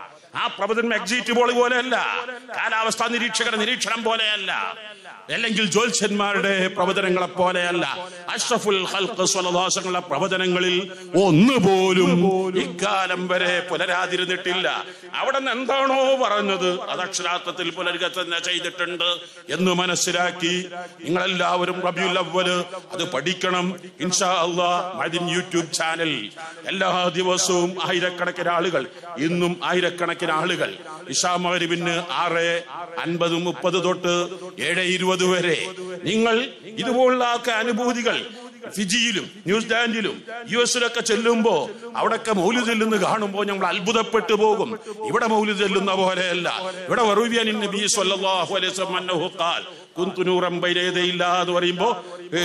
ആ പ്രവചനം എക്സിറ്റ് പോൾ പോലെയല്ല കാലാവസ്ഥാ നിരീക്ഷകരുടെ നിരീക്ഷണം പോലെയല്ല അല്ലെങ്കിൽ ജ്യോത്സ്യന്മാരുടെ പ്രവചനങ്ങളെ പോലെയല്ല അഷ്റഫുൽ ഖൽഖ് സ്വല്ലല്ലാഹു അലൈഹി വസല്ലം പ്രവചനങ്ങളിൽ ഒന്നുപോലും ഇക്കാലം വരെ പുലരാതിരുന്നിട്ടില്ല അവിടെ നിന്ന് എന്താണോ പറഞ്ഞത് അത് അക്ഷരാർത്ഥത്തിൽ പുലരുക തന്നെ ചെയ്തിട്ടുണ്ട് എന്ന് മനസ്സിലാക്കി നിങ്ങളെല്ലാവരും റബിയുൽ അവ്വല് അത് പഠിക്കണം ഇൻഷാ അള്ളാ മദിൻ യൂട്യൂബ് ചാനൽ എല്ലാ ദിവസവും ആയിരക്കണക്കിന് ആളുകൾ ഇന്നും ആയിരക്കണക്കിന് ആളുകൾ ഇഷാ മകരിവിന് ആറ് അൻപത് മുപ്പത് തൊട്ട് ഏഴ് ഇരുപത് വരെ നിങ്ങൾ ഇതുപോലുള്ള ഒക്കെ അനുഭൂതികൾ ഫിജിയിലും ന്യൂസിലാൻഡിലും യു എസിലൊക്കെ ചെല്ലുമ്പോ അവിടൊക്കെ മൗലി ചെല്ലുന്ന കാണുമ്പോൾ ഞങ്ങൾ അത്ഭുതപ്പെട്ടു പോകും ഇവിടെ മൗലി ചെല്ലുന്ന പോലെയല്ല ഇവിടെ വറൂബിയാൻ നബി സല്ലല്ലാഹു അലൈഹി വസല്ലം അന്നഹു ഖാൽ കുന്തു നൂറൻ ബൈന യദയില്ലാ എന്ന് പറയുമ്പോ ഏ,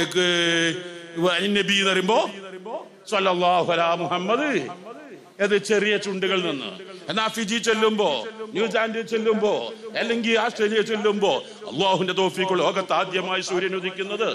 ക- അൻ നബി എന്ന് പറയുമ്പോ സല്ലല്ലാഹു അലാ മുഹമ്മദ് അത് ചെറിയ ചുണ്ടുകളിൽ നിന്ന് എന്നാ ഫിജി ചെല്ലുമ്പോ ന്യൂസിലാൻഡിൽ ചെല്ലുമ്പോ അല്ലെങ്കിൽ ആസ്ട്രേലിയ ചെല്ലുമ്പോ അള്ളാഹുന്റെ തോഫിക്ക് ലോകത്ത് ആദ്യമായി സൂര്യൻ ഉദിക്കുന്നത്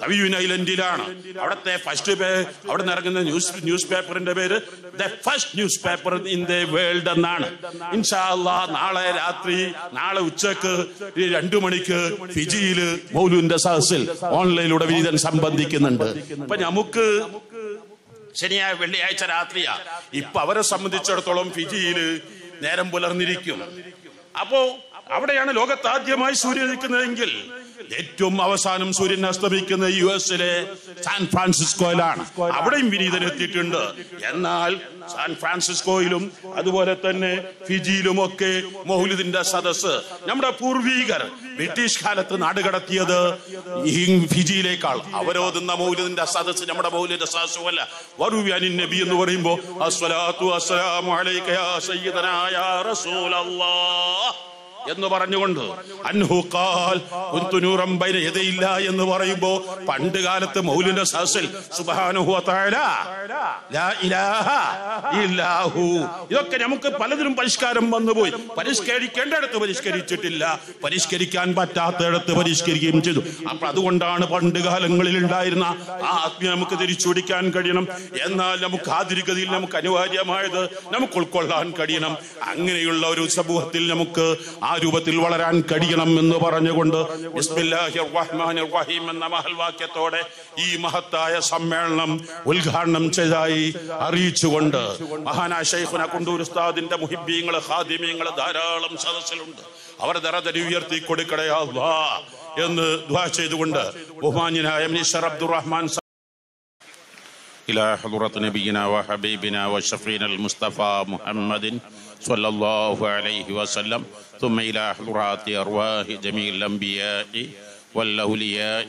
കവിയൂൻ ഐലൻഡിലാണ് അവിടുത്തെ ഫസ്റ്റ് അവിടെ നിന്ന് ഇറങ്ങുന്ന ന്യൂസ് ന്യൂസ് പേപ്പറിന്റെ പേര് the first newspaper in the world എന്നാണ് ഇൻഷാ അല്ലാ നാളെ രാത്രി നാളെ ഉച്ചക്ക് ഈ രണ്ടു മണിക്ക് ഫിജിയില് മൗലുവിന്റെ സഹസിൽ ഓൺലൈനിലൂടെ വിനീതൻ സംബന്ധിക്കുന്നുണ്ട് അപ്പൊ നമുക്ക് ശനിയാഴ്ച വെള്ളിയാഴ്ച രാത്രിയാ ഇപ്പൊ അവരെ സംബന്ധിച്ചിടത്തോളം ഫിജിയില് നേരം പുലർന്നിരിക്കും അപ്പോ അവിടെയാണ് ലോകത്ത് ആദ്യമായി സൂര്യൻ നിൽക്കുന്നതെങ്കിൽ ഏറ്റവും അവസാനം സൂര്യൻ അസ്തമിക്കുന്ന യു എസിലെ സാൻ ഫ്രാൻസിസ്കോയിലാണ് അവിടെയും വിനീതൻ എത്തിയിട്ടുണ്ട് എന്നാൽ സാൻ ഫ്രാൻസിസ്കോയിലും അതുപോലെ തന്നെ ഫിജിയിലും ഒക്കെ മൗലിദിന്റെ സദസ് നമ്മുടെ പൂർവീകർ ബ്രിട്ടീഷ് കാലത്ത് നാടുകടത്തിയത് ഈ ഫിജിയിലേക്കാൾ അവരോതുന്ന മൗലിദിന്റെ സദസ് നമ്മുടെ മൗലിന്റെ സദസ് അല്ല വറുവ്യാനിൻ നബി എന്ന് പറയുമ്പോ അസ്വലാത്തു അസ്സലാമു അലൈക യാ സയ്യിദനാ യാ റസൂലല്ലാഹ് എന്ന് പറഞ്ഞുകൊണ്ട് അൻഹു ഖാൽ കുന്തു നൂറൻ ബൈന യദയില്ല എന്ന് പറയുമ്പോ പണ്ട് കാലത്ത് മൗലിന്റെ സദസ്സിൽ സുബ്ഹാനഹു വ തആല ലാ ഇലാഹ ഇല്ലാഹു ഇതൊക്കെ നമുക്ക് പലതിലും പരിഷ്കാരം വന്നുപോയി പരിഷ്കരിക്കേണ്ടടുത്ത് പരിഷ്കരിച്ചിട്ടില്ല പരിഷ്കരിക്കാൻ പറ്റാത്തയിടത്ത് പരിഷ്കരിക്കുകയും ചെയ്തു അപ്പൊ അതുകൊണ്ടാണ് പണ്ട് കാലങ്ങളിൽ ഉണ്ടായിരുന്ന ആ ആത്മീയ നമുക്ക് തിരിച്ചുപിടിക്കാൻ കഴിയണം എന്നാൽ നമുക്ക് ആധുനികതയിൽ നമുക്ക് അനിവാര്യമായത് നമുക്ക് ഉൾക്കൊള്ളാൻ കഴിയണം അങ്ങനെയുള്ള ഒരു സമൂഹത്തിൽ നമുക്ക് ആ രൂപത്തിൽ വളരാൻ കഴിയണം എന്ന് പറഞ്ഞുകൊണ്ട് ബിസ്മില്ലാഹിർ റഹ്മാനിർ റഹീം എന്ന മഹൽവാക്യത്തോടെ ഈ മഹത്തായ സമ്മേളനം ഉദ്ഘാടനം ചെയ്തതായി അറിയിച്ചുകൊണ്ട് മഹാനായ ഷൈഖുന കുണ്ടൂർ ഉസ്താദിന്റെ മുഹിബീങ്ങള് ഖാദിമീങ്ങള് ധാരാളം സദസ്സിലുണ്ട് അവർ ദറദരി ഉയർത്തി കൊടുക്കടേ അല്ലാ എന്ന് ദ്വാ ചെയ്തുകൊണ്ട് ബഹുമാന്യനായ മിനിസ്റ്റർ അബ്ദുറഹ്മാൻ സ- إلى حضرة نبينا وحبيبنا وشفينا المصطفى محمد صلى الله عليه وسلم ثم إلى حضرات أرواح جميع الأنبياء والأولياء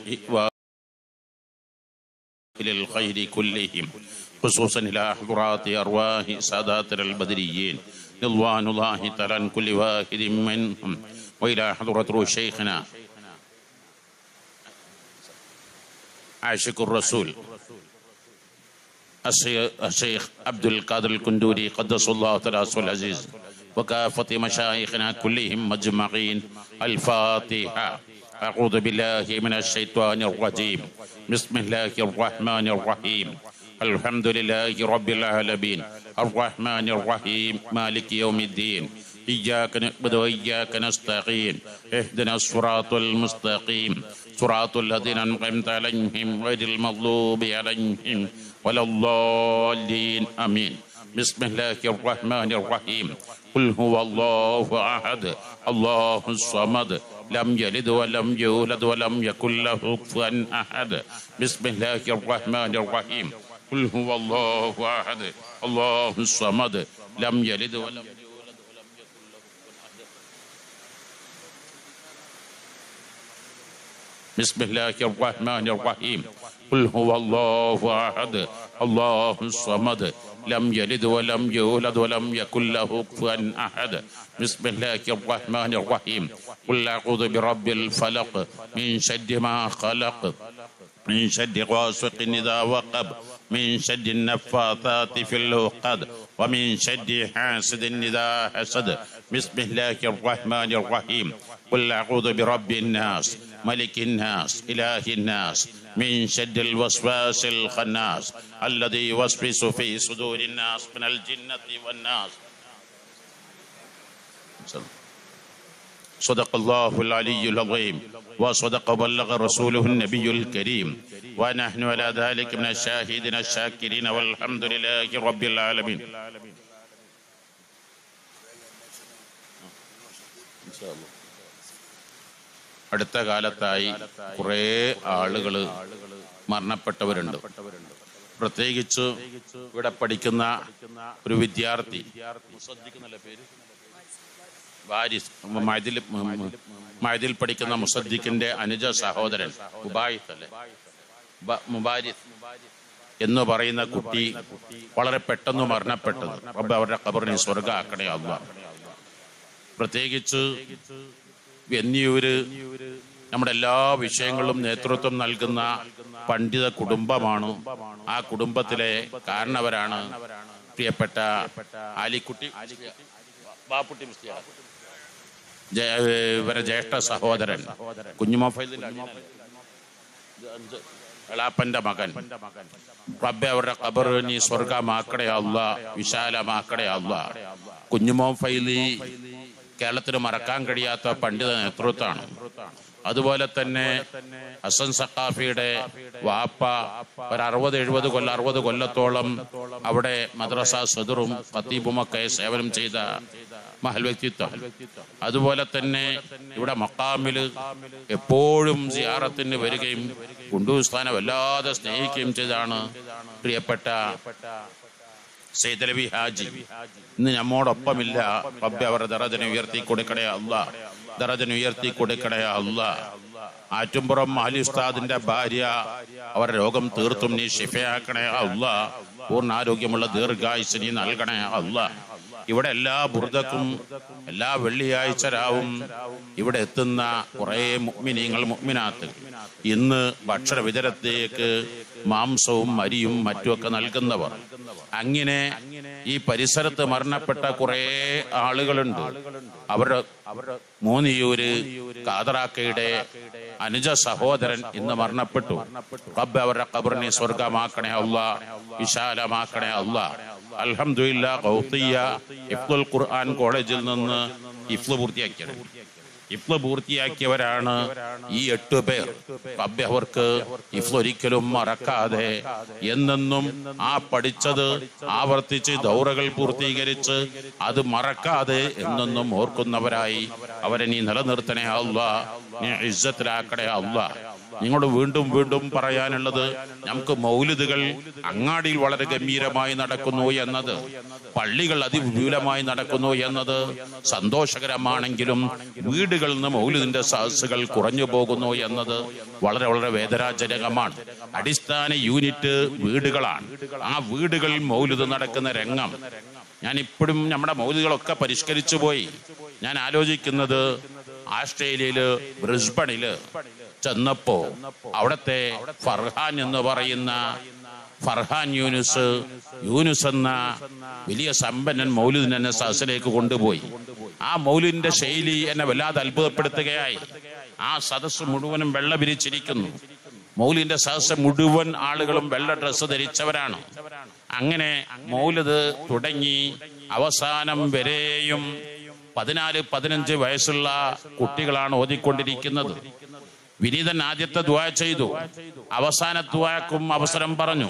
للخير كلهم خصوصا إلى حضرات أرواح ساداتنا البدريين رضوان الله تعالى عن كل واحد منهم وإلى حضرة روح شيخنا عاشق الرسول الشي- الشيخ عبد القادر الكندوري قدس الله تعالى سره العزيز وكافة مشايخنا كلهم مجمعين الفاتحة أعوذ بالله من الشيطان الرجيم بسم الله الرحمن الرحيم الحمد لله رب العالمين الرحمن الرحيم مالك يوم الدين إياك نعبد وإياك نستعين اهدنا الصراط المستقيم صراط الذين أنعمت عليهم غير المغضوب عليهم ولا الضالين آمين بسم الله الرحمن الرحيم قل هو الله أحد الله الصمد لم يلد ولم يولد ولم يكن له كفوا أحد بسم الله الرحمن الرحيم قل هو الله أحد الله الصمد لم يلد ولم يولد ولم يكن له كفوا أحد بسم الله الرحمن الرحيم قل هو الله احد الله الصمد لم يلد ولم يولد ولم يكن له كفوا احد بسم الله الرحمن الرحيم قل اعوذ برب الفلق من شد ما خلق من شد غاسق اذا وقب من شد النفاثات في العقد ومن شد حاسد اذا حسد بسم الله الرحمن الرحيم قل اعوذ برب الناس ملك الناس اله الناس من شد الوسواس الخناس الذي يوسوس في صدور الناس من الجنه والناس صدق الله العلي العظيم وصدق وبلغ رسوله النبي الكريم ونحن على ذلك من الشاهدين الشاكرين والحمد لله رب العالمين അടുത്ത കാലത്തായി കുറേ ആളുകൾ മരണപ്പെട്ടവരുണ്ട് പ്രത്യേകിച്ച് ഇവിടെ പഠിക്കുന്ന ഒരു വിദ്യാർത്ഥി മുസദ്ദിഖെന്നല്ലേ പേര് വാരിസ് മൈദിൽ മൈദിൽ പഠിക്കുന്ന മുസദ്ദിഖിന്റെ അനുജ സഹോദരൻ മുബായിത്ത് അല്ലേ ബ- മുബാരിസ് എന്ന് പറയുന്ന കുട്ടി വളരെ പെട്ടെന്ന് മരണപ്പെട്ടത് റബ്ബ് അവരുടെ കബറിനെ സ്വർഗാക്കണേ അല്ല പ്രത്യേകിച്ച് വെന്നിയൂര് നമ്മുടെ എല്ലാ വിഷയങ്ങളും നേതൃത്വം നൽകുന്ന പണ്ഡിത കുടുംബമാണ് ആ കുടുംബത്തിലെ കാരണവരാണ് പ്രിയപ്പെട്ട ആലിക്കുട്ടി ബാപ്പുട്ടി മുസ്ലിയാർ ജയ- ഇവരെ ജ്യേഷ്ഠ സഹോദരൻ കുഞ്ഞുമൊഫൈലിന്റെ അനിയനല്ലേ? ഇത് അഞ്ച് എളാപ്പന്റെ മകൻ റബ്ബെ അവരുടെ ഖബർ നീ സ്വർഗമാക്കടേ അല്ല വിശാലമാക്കടേ അല്ല കുഞ്ഞുമോൻ ഫൈലി കേരളത്തിന് മറക്കാൻ കഴിയാത്ത പണ്ഡിത നേതൃത്വമാണ് അതുപോലെ തന്നെ ഹസൻ സഖാഫിയുടെ വാപ്പ ഒരു അറുപത് എഴുപത് കൊല്ലം അറുപത് കൊല്ലത്തോളം അവിടെ മദ്രസ സദറും ഖത്തീബുമൊക്കെ സേവനം ചെയ്ത മഹൽ വ്യക്തിത്വം അതുപോലെ തന്നെ ഇവിടെ മക്കാമില് എപ്പോഴും സിയാറത്തിന് വരികയും കുണ്ടൂസ്ഥാനെ വല്ലാതെ സ്നേഹിക്കുകയും ചെയ്താണ് പ്രിയപ്പെട്ട സൈദലവി ഹാജി ഇന്ന് നമ്മോടൊപ്പമില്ല റബ്ബെ അവരുടെ ദറജനെ ഉയർത്തി കൊടുക്കണേ അല്ല ദറജനെ ഉയർത്തി കൊടുക്കണേ അല്ല ആറ്റുംപുറം അലി ഉസ്താദിന്റെ ഭാര്യ അവരുടെ രോഗം തീർത്തും നീ ഷിഫയാക്കണേ അല്ല പൂർണ്ണ ആരോഗ്യമുള്ള ദീർഘായുസ് നീ നൽകണേ അല്ല ഇവിടെ എല്ലാ ബുർദക്കും എല്ലാ വെള്ളിയാഴ്ച രാവും ഇവിടെ എത്തുന്ന കുറേ മുഗ്മിനീങ്ങൾ മുഗ്മിനാത്ത് ഇന്ന് ഭക്ഷണ വിതരത്തേക്ക് മാംസവും അരിയും മറ്റുമൊക്കെ നൽകുന്നവർ അങ്ങനെ ഈ പരിസരത്ത് മരണപ്പെട്ട കുറേ ആളുകളുണ്ട് അവരുടെ അവരുടെ മൂന്നിയൂര് കാതറാക്കയുടെ അനുജ സഹോദരൻ ഇന്ന് മരണപ്പെട്ടു റബ്ബ് അവരുടെ കബറിനെ സ്വർഗമാക്കണേ അല്ല വിശാലമാക്കണേ അല്ല അൽഹംദുലില്ലാ കൗത്തിയ ഇഫ്ലുൽ ഖുർആൻ കോളേജിൽ നിന്ന് ഇഫ്ല് പൂർത്തിയാക്കിയത് ഇഫ്ല് പൂർത്തിയാക്കിയവരാണ് ഈ എട്ടു പേർ റബ്ബ് അവർക്ക് ഇഫ്ല് ഒരിക്കലും മറക്കാതെ എന്നെന്നും ആ പഠിച്ചത് ആവർത്തിച്ച് ദൗറകൾ പൂർത്തീകരിച്ച് അത് മറക്കാതെ എന്നെന്നും ഓർക്കുന്നവരായി അവരെ നീ നിലനിർത്തണേ അല്ല നീ ഇസ്സത്തിലാക്കണേ അല്ല നിങ്ങളോട് വീണ്ടും വീണ്ടും പറയാനുള്ളത് നമുക്ക് മൗലിദുകൾ അങ്ങാടിയിൽ വളരെ ഗംഭീരമായി നടക്കുന്നു എന്നത് പള്ളികൾ അതിവിപുലമായി നടക്കുന്നു എന്നത് സന്തോഷകരമാണെങ്കിലും വീടുകളിൽ നിന്ന് മൗലിദിന്റെ സഹസുകൾ കുറഞ്ഞു പോകുന്നു എന്നത് വളരെ വളരെ വേദനാജനകമാണ് അടിസ്ഥാന യൂണിറ്റ് വീടുകളാണ് ആ വീടുകളിൽ മൗലിദ് നടക്കുന്ന രംഗം ഞാൻ ഇപ്പോഴും നമ്മുടെ മൗലികളൊക്കെ പരിഷ്കരിച്ചു പോയി ഞാൻ ആലോചിക്കുന്നത് ആസ്ട്രേലിയയില് ബ്രിസ്ബണില് ചെന്നപ്പോ അവിടത്തെ ഫർഹാൻ എന്ന് പറയുന്ന ഫർഹാൻ യൂനുസ് യൂനുസ് എന്ന വലിയ സമ്പന്നൻ മൗലിദിനെ എന്നെ സദസ്സിലേക്ക് കൊണ്ടുപോയി ആ മൗലിദിന്റെ ശൈലി എന്നെ വല്ലാതെ അത്ഭുതപ്പെടുത്തുകയായി ആ സദസ്സ് മുഴുവനും വെള്ള വിരിച്ചിരിക്കുന്നു മൗലിന്റെ സദസ്സ് മുഴുവൻ ആളുകളും വെള്ള ഡ്രസ്സ് ധരിച്ചവരാണ് അങ്ങനെ മൗലിദ് തുടങ്ങി അവസാനം വരെയും പതിനാല് പതിനഞ്ച് വയസ്സുള്ള കുട്ടികളാണ് ഓതിക്കൊണ്ടിരിക്കുന്നത് വിനീതൻ ആദ്യത്തെ ദ്വാ ചെയ്തു അവസാന ദ്വാക്കും അവസരം പറഞ്ഞു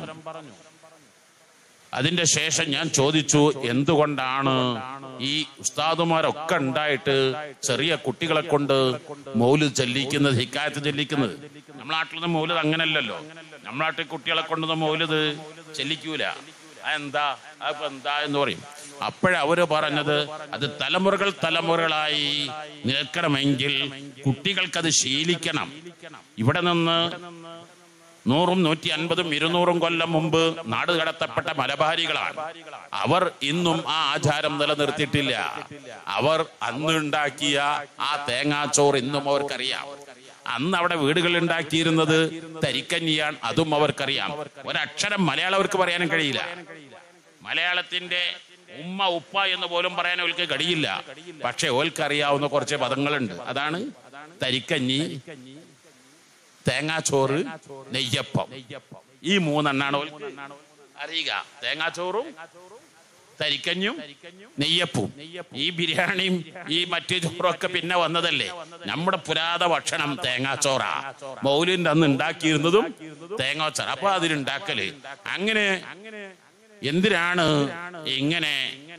അതിന്റെ ശേഷം ഞാൻ ചോദിച്ചു എന്തുകൊണ്ടാണ് ഈ ഉസ്താദുമാരൊക്കെ ഉണ്ടായിട്ട് ചെറിയ കുട്ടികളെ കൊണ്ട് മൗലിദ് ചെല്ലിക്കുന്നത് ഹിക്കായത്ത് ചെല്ലിക്കുന്നത് നമ്മുടെ നാട്ടിലൊന്നും മൗലിദ് അങ്ങനല്ലല്ലോ നമ്മുടെ നാട്ടിൽ കുട്ടികളെ കൊണ്ടൊന്നും മൗലിദ് ചെല്ലിക്കൂല അതെന്താ അതിപ്പോ എന്താ എന്ന് പറയും അപ്പോഴവര് പറഞ്ഞത് അത് തലമുറകൾ തലമുറകളായി നിൽക്കണമെങ്കിൽ കുട്ടികൾക്കത് ശീലിക്കണം ഇവിടെ നിന്ന് നൂറും നൂറ്റി അൻപതും ഇരുന്നൂറും കൊല്ലം മുമ്പ് നാട് കടത്തപ്പെട്ട മലബാരികളാണ് അവർ ഇന്നും ആ ആചാരം നിലനിർത്തിയിട്ടില്ല അവർ അന്ന് ഉണ്ടാക്കിയ ആ തേങ്ങാച്ചോറ് ഇന്നും അവർക്കറിയാം അന്ന് അവിടെ വീടുകൾ ഉണ്ടാക്കിയിരുന്നത് തരിക്കഞ്ഞിയാണ് അതും അവർക്കറിയാം ഒരക്ഷരം മലയാളം അവർക്ക് പറയാനും കഴിയില്ല മലയാളത്തിന്റെ ഉമ്മ ഉപ്പ എന്ന് പോലും പറയാൻ അവർക്ക് കഴിയില്ല പക്ഷെ ഓൽക്കറിയാവുന്ന കുറച്ച് പദങ്ങളുണ്ട് അതാണ് തരിക്കഞ്ഞി തേങ്ങാച്ചോറ് നെയ്യപ്പം ഈ മൂന്നെണ്ണാണ് ഓൽക്ക് അറിയുക തേങ്ങാച്ചോറും തരിക്കഞ്ഞും നെയ്യപ്പും ഈ ബിരിയാണിയും ഈ മറ്റു ചോറൊക്കെ പിന്നെ വന്നതല്ലേ നമ്മുടെ പുരാത ഭക്ഷണം തേങ്ങാച്ചോറ മൗലിന്റെ അന്ന് ഉണ്ടാക്കിയിരുന്നതും തേങ്ങാച്ചോറ അപ്പൊ അതിലുണ്ടാക്കല് അങ്ങനെ എന്തിനാണ് ഇങ്ങനെ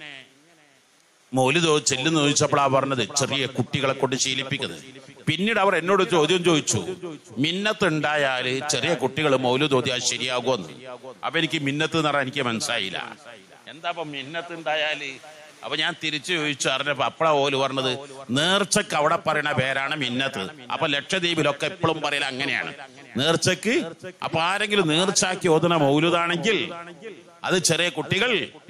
മൗലിദോ ചെല്ലുന്നു ചോദിച്ചപ്പോഴാ പറഞ്ഞത് ചെറിയ കുട്ടികളെ കൊണ്ട് ശീലിപ്പിക്കുന്നത് പിന്നീട് അവർ എന്നോട് ചോദ്യം ചോദിച്ചു മിന്നത്ത് ഉണ്ടായാല് ചെറിയ കുട്ടികൾ മൗലിദ് ഓതിയാൽ ശരിയാകുമെന്ന് അപ്പൊ എനിക്ക് മിന്നത്ത് എന്ന് പറഞ്ഞാൽ എനിക്ക് മനസ്സിലായില്ല എന്താ അപ്പൊ മിന്നത്ത് ഉണ്ടായാല് അപ്പൊ ഞാൻ തിരിച്ചു ചോദിച്ചു അറിഞ്ഞപ്പോ അപ്പഴാ ഓല് പറഞ്ഞത് നേർച്ചക്ക് അവിടെ പറയുന്ന പേരാണ് മിന്നത്ത് അപ്പൊ ലക്ഷദ്വീപിലൊക്കെ എപ്പോഴും പറയല അങ്ങനെയാണ് നേർച്ചക്ക് അപ്പൊ ആരെങ്കിലും നേർച്ചാക്കി ഓതുന്ന മൗലുതാണെങ്കിൽ അത് ചെറിയ കുട്ടികൾ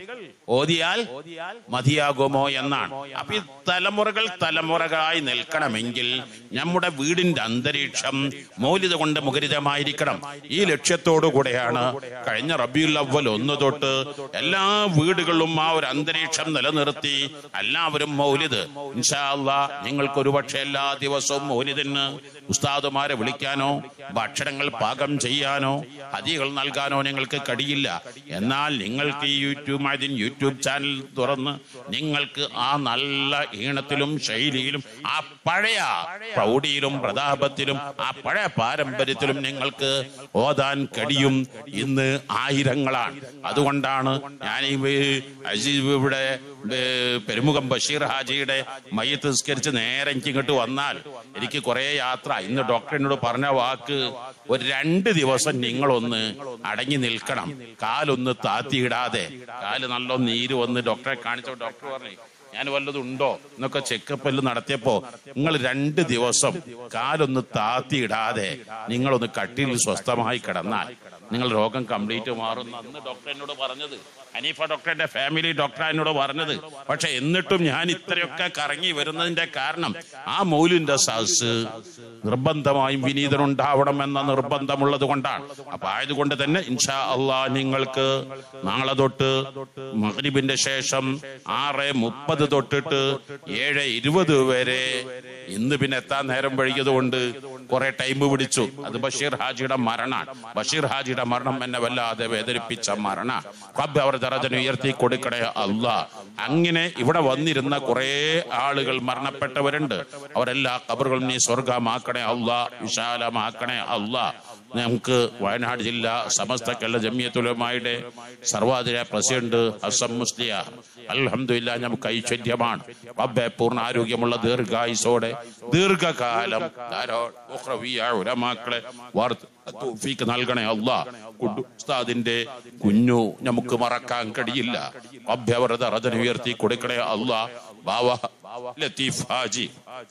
ഓതിയാൽ മതിയാകുമോ എന്നാണ് അപ്പൊ ഈ തലമുറകൾ തലമുറകളായി നിൽക്കണമെങ്കിൽ നമ്മുടെ വീടിന്റെ അന്തരീക്ഷം മൗലിത കൊണ്ട് മുഖരിതമായിരിക്കണം ഈ ലക്ഷ്യത്തോടു കൂടെയാണ് കഴിഞ്ഞ റബിയുൽ അവൽ ഒന്ന് തൊട്ട് എല്ലാ വീടുകളിലും ആ ഒരു അന്തരീക്ഷം നിലനിർത്തി എല്ലാവരും മൗലിദ് ഇൻഷാ അല്ലാ നിങ്ങൾക്ക് ഒരുപക്ഷെ എല്ലാ ദിവസവും മൗലിദിന് ഉസ്താദുമാരെ വിളിക്കാനോ ഭക്ഷണങ്ങൾ പാകം ചെയ്യാനോ ഹദികൾ നൽകാനോ നിങ്ങൾക്ക് കഴിയില്ല എന്നാൽ നിങ്ങൾക്ക് ഈ യൂട്യൂബ് മൈദിൻ യൂട്യൂബ് ചാനൽ തുറന്ന് നിങ്ങൾക്ക് ആ നല്ല ഈണത്തിലും ശൈലിയിലും ആ പഴയ പ്രൗഢിയിലും പ്രതാപത്തിലും ആ പഴയ പാരമ്പര്യത്തിലും നിങ്ങൾക്ക് ഓതാൻ കഴിയും ഇന്ന് ആയിരങ്ങളാണ് അതുകൊണ്ടാണ് ഞാൻ ഈ അജീബ് ഇവിടെ ഏ, പെരുമുഖം ബഷീർ ഹാജിയുടെ മയ്യത്ത് നിസ്കരിച്ച് നേരെ എനിക്ക് ഇങ്ങോട്ട് വന്നാൽ എനിക്ക് കുറെ യാത്ര ഇന്ന് ഡോക്ടർ എന്നോട് പറഞ്ഞ വാക്ക് ഒരു രണ്ട് ദിവസം നിങ്ങളൊന്ന് അടങ്ങി നിൽക്കണം കാലൊന്ന് താത്തിയിടാതെ കാല് നല്ല നീര് വന്ന് ഡോക്ടറെ കാണിച്ച ഡോക്ടർ പറഞ്ഞു ഞാൻ വല്ലതും ഉണ്ടോ എന്നൊക്കെ ചെക്കപ്പ് എല്ലാം നടത്തിയപ്പോ നിങ്ങൾ രണ്ട് ദിവസം കാലൊന്ന് താത്തിയിടാതെ നിങ്ങളൊന്ന് കട്ടിൽ സ്വസ്ഥമായി കിടന്നാൽ നിങ്ങൾ രോഗം കംപ്ലീറ്റ് മാറുന്ന അന്ന് ഡോക്ടർ എന്നോട് പറഞ്ഞത് ഹനീഫ ഡോക്ടറിന്റെ ഫാമിലി ഡോക്ടർ എന്നോട് പറഞ്ഞത് പക്ഷെ എന്നിട്ടും ഞാൻ ഇത്രയൊക്കെ കറങ്ങി വരുന്നതിന്റെ കാരണം ആ മൗലിന്റെ സഹസ് നിർബന്ധമായും വിനീതനുണ്ടാവണം എന്ന നിർബന്ധമുള്ളത് കൊണ്ടാണ് അപ്പൊ ആയതുകൊണ്ട് തന്നെ ഇൻഷാ അള്ളാ നിങ്ങൾക്ക് നാളെ തൊട്ട് മഗ്രിബിന്റെ ശേഷം ആറ് മുപ്പത് തൊട്ടിട്ട് ഏഴ് ഇരുപത് വരെ ഇന്ന് പിന്നെ എത്താൻ നേരം വൈകിയത് കൊണ്ട് കുറെ ടൈം പിടിച്ചു അത് ബഷീർ ഹാജിയുടെ മരണാണ് ബഷീർ ഹാജിയുടെ മരണം എന്നെ വല്ലാതെ വേദനിപ്പിച്ച മരണ റബ്ബ് അവർ ദറജന ഉയർത്തി കൊടുക്കണേ അല്ല അങ്ങനെ ഇവിടെ വന്നിരുന്ന കുറെ ആളുകൾ മരണപ്പെട്ടവരുണ്ട് അവരെല്ലാ കബറുകളും നീ സ്വർഗമാക്കണേ അല്ല വിശാലമാക്കണേ അല്ല നമുക്ക് വയനാട് ജില്ല സമസ്ത കേരള ജമിയത്തുലമായുടെ സർവാധിര പ്രസിഡന്റ് ഹസം മുസ്ലിയ അൽഹംദുലില്ല നമുക്ക് ഐശ്വര്യമാണ് റബ്ബെ പൂർണ്ണ ആരോഗ്യമുള്ള ദീർഘായുസോടെ ദീർഘകാലം ധാരാളം ഉഖ്റവിയ ഉലമാക്കളെ വാർത്ത തൗഫീക്ക് നൽകണേ അല്ലാ കുട്ടു- ഉസ്താദിന്റെ കുഞ്ഞു നമുക്ക് മറക്കാൻ കഴിയില്ല റബ്ബെ അവരുടെ റജന ഉയർത്തി കൊടുക്കണേ അല്ലാ ബാവ ലത്തീഫ് ഹാജി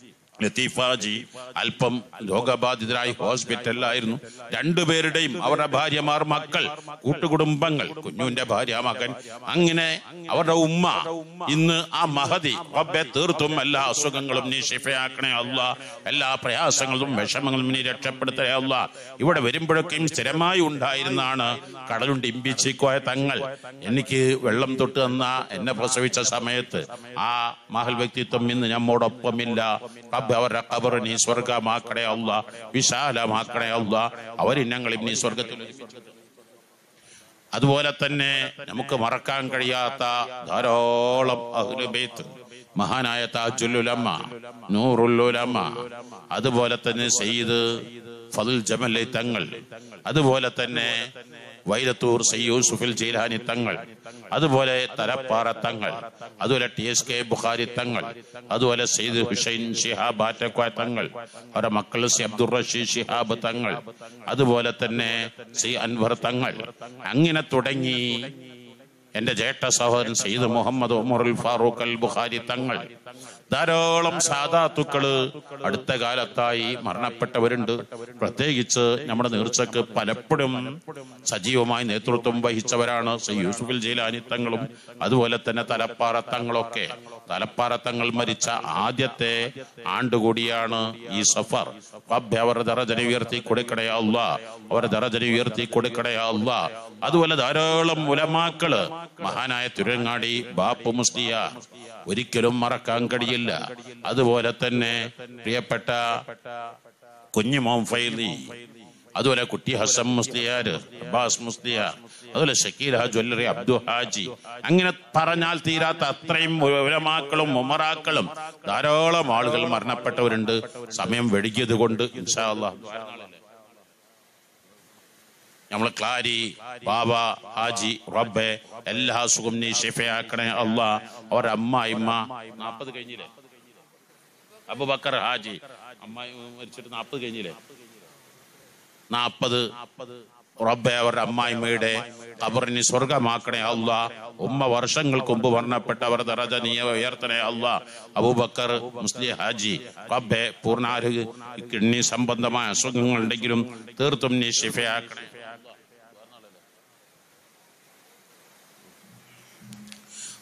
ലത്തീഫാജി അല്പം രോഗബാധിതരായി ഹോസ്പിറ്റലിലായിരുന്നു രണ്ടുപേരുടെയും അവരുടെ ഭാര്യമാർ മക്കൾ കൂട്ടുകുടുംബങ്ങൾ കുഞ്ഞുവിന്റെ ഭാര്യ മകൻ അങ്ങനെ അവരുടെ ഉമ്മ ഇന്ന് ആ മഹതി റബ്ബെ തീർത്തും എല്ലാ അസുഖങ്ങളും നീ ഷിഫയാക്കണേ അല്ല എല്ലാ പ്രയാസങ്ങളും വിഷമങ്ങളും നീ രക്ഷപ്പെടുത്തണേ അല്ല ഇവിടെ വരുമ്പോഴൊക്കെയും സ്ഥിരമായി ഉണ്ടായിരുന്നാണ് കടലുണ്ട് ഇമ്പിച്ചിക്കോയ തങ്ങൾ എനിക്ക് വെള്ളം തൊട്ട് തന്ന എന്നെ പ്രസവിച്ച സമയത്ത് ആ മഹൽ വ്യക്തിത്വം ഇന്ന് നമ്മോടൊപ്പമില്ല റബ്ബ് അവരുടെ കബർ നീ സ്വർഗമാക്കണേ അല്ല വിശാലമാക്കണേ അല്ല അവർ ഞങ്ങൾ നീ സ്വർഗത്തിൽ ഒരുമിച്ച് അതുപോലെ തന്നെ നമുക്ക് മറക്കാൻ കഴിയാത്ത ധാരാളം അഹ്ലുബൈത്ത് മഹാനായ താജുലുലമ്മ നൂറുല്ലുലമ്മ അതുപോലെ തന്നെ സയ്യിദ് ഫതുൽ ജമലി തങ്ങൾ അതുപോലെ തന്നെ വൈരത്തൂർ സയ്യിദ് യൂസുഫിൽ ജീലാനി തങ്ങൾ അതുപോലെ തലപ്പാറ തങ്ങൾ അതുപോലെ ടി എസ് കെ ബുഖാരി തങ്ങൾ അതുപോലെ സെയ്ദ് ഹുസൈൻ ഷിഹാബ് ആറ്റക്കോയ തങ്ങൾ അവരുടെ മക്കൾ സി അബ്ദുൾ റഷീദ് ഷിഹാബ് തങ്ങൾ അതുപോലെ തന്നെ സി അൻവർ തങ്ങൾ അങ്ങനെ തുടങ്ങി എന്റെ ജ്യേഷ്ഠ സഹോദരൻ സയ്യിദ് മുഹമ്മദ് ഉമറുൽ ഫാറൂഖ് അൽ ബുഖാരി തങ്ങൾ ധാരാളം സാധാത്തുക്കള് അടുത്ത കാലത്തായി മരണപ്പെട്ടവരുണ്ട് പ്രത്യേകിച്ച് നമ്മുടെ നേർച്ചക്ക് പലപ്പോഴും സജീവമായി നേതൃത്വം വഹിച്ചവരാണ് സി യൂസുഫിൽ ജീലാനി തങ്ങളും അതുപോലെ തന്നെ തലപ്പാറ തങ്ങളൊക്കെ തലപ്പാറ തങ്ങൾ മരിച്ച ആദ്യത്തെ ആണ്ടുകൂടിയാണ് ഈ സഫർ റബ്ബെ അവരുടെ ദറജന ഉയർത്തി കൊടുക്കണേ അല്ല അവരുടെ ദറജന ഉയർത്തി കൊടുക്കണേ അല്ല അതുപോലെ ധാരാളം ഉലമാക്കള് മഹാനായ തുരങ്ങാടി ബാപ്പു മുസ്ലിയ ഒരിക്കലും മറക്കാൻ കഴിയില്ല അതുപോലെ തന്നെ പ്രിയപ്പെട്ട കുഞ്ഞുമോം ഫൈലി അതുപോലെ കുട്ടി ഹസം മുസ്ലിയാർ അബ്ബാസ് മുസ്ലിയാർ അതുപോലെ ഷക്കീൽ ഹാജ് ജ്വല്ലറി അബ്ദു ഹാജി അങ്ങനെ പറഞ്ഞാൽ തീരാത്ത അത്രയും ഉലമാക്കളും ഉമറാക്കളും ധാരാളം ആളുകൾ മരണപ്പെട്ടവരുണ്ട് സമയം വെടിക്കിയത് കൊണ്ട് ഇൻഷാ അല്ലാഹ് നമ്മൾ ക്ലാരി ബാബ ഹാജി റബ്ബെ എല്ലാ സുഖം നീ ഷിഫയാക്കണേ അല്ല അവരുടെ അമ്മായിമ്മ നാപ്പത് കഴിഞ്ഞില്ലേ അബുബക്കർ ഹാജി അമ്മായി മരിച്ചിട്ട് നാപ്പത് കഴിഞ്ഞില്ലേ നാപ്പത് റബ്ബെ അവരുടെ അമ്മായിമ്മയുടെ ഖബറിനെ സ്വർഗമാക്കണേ അല്ല ഉമ്മ വർഷങ്ങൾക്ക് മുമ്പ് മരണപ്പെട്ട അവരുടെ റജനീയ ഉയർത്തണേ അല്ല അബൂബക്കർ മുസ്ലിം ഹാജി റബ്ബെ പൂർണ്ണാരോഗ്യ കിഡ്നി സംബന്ധമായ അസുഖങ്ങളുണ്ടെങ്കിലും തീർത്തും നീ ഷിഫയാക്കണേ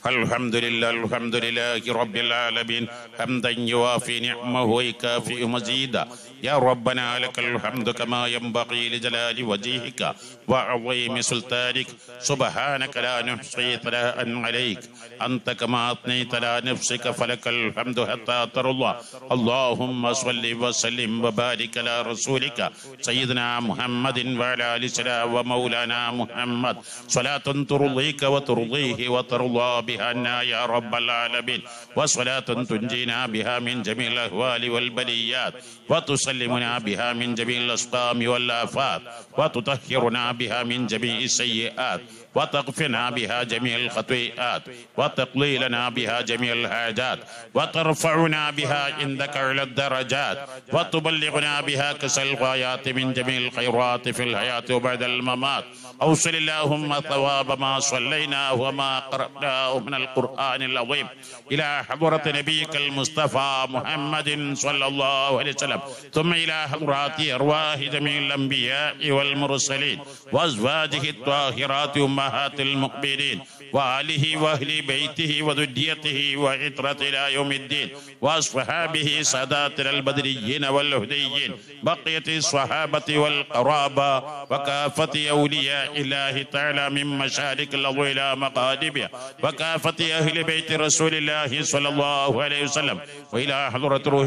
الحمد لله الحمد لله رب العالمين حمدا يوافي نعمه ويكافئ مزيدا يا ربنا لك الحمد كما ينبغي لجلال وجهك وعظيم سلطانك سبحانك لا نحصي ثناء عليك أنت كما أثنيت على نفسك فلك الحمد حتى ترضى اللهم صل وسلم وبارك على رسولك سيدنا محمد وعلى آل سيدنا ومولانا محمد صلاة ترضيك وترضيه وترضى بها عنا يا رب العالمين وصلاة تنجينا بها من جميع الأهوال والبليات وتسلمنا بها من جميع الأسقام والآفات وتطهرنا بها من جميع السيئات وتغفرنا بها جميع الخطيئات وتقضي لنا بها جميع الحاجات وترفعنا بها عندك على الدرجات وتبلغنا بها كسى الغايات من جميع الخيرات في الحياة وبعد الممات أوصل اللهم ثواب ما صليناه وما قرأناه من القرآن العظيم إلى حضرة نبيك المصطفى محمد صلى الله عليه وسلم ثم إلى حضرات أرواح جميع الأنبياء والمرسلين وأزواجه الطاهرات أمهات المقبلين وآله وأهل بيته وذريته وعطرة إلى يوم الدين وأصحابه ساداتنا البدريين والهديين بقية الصحابة والقرابة وكافة أولياء الله تعالى من مشارق الأرض إلى مغاربها وكافة أهل بيت رسول الله صلى الله عليه وسلم وإلى حضرة روح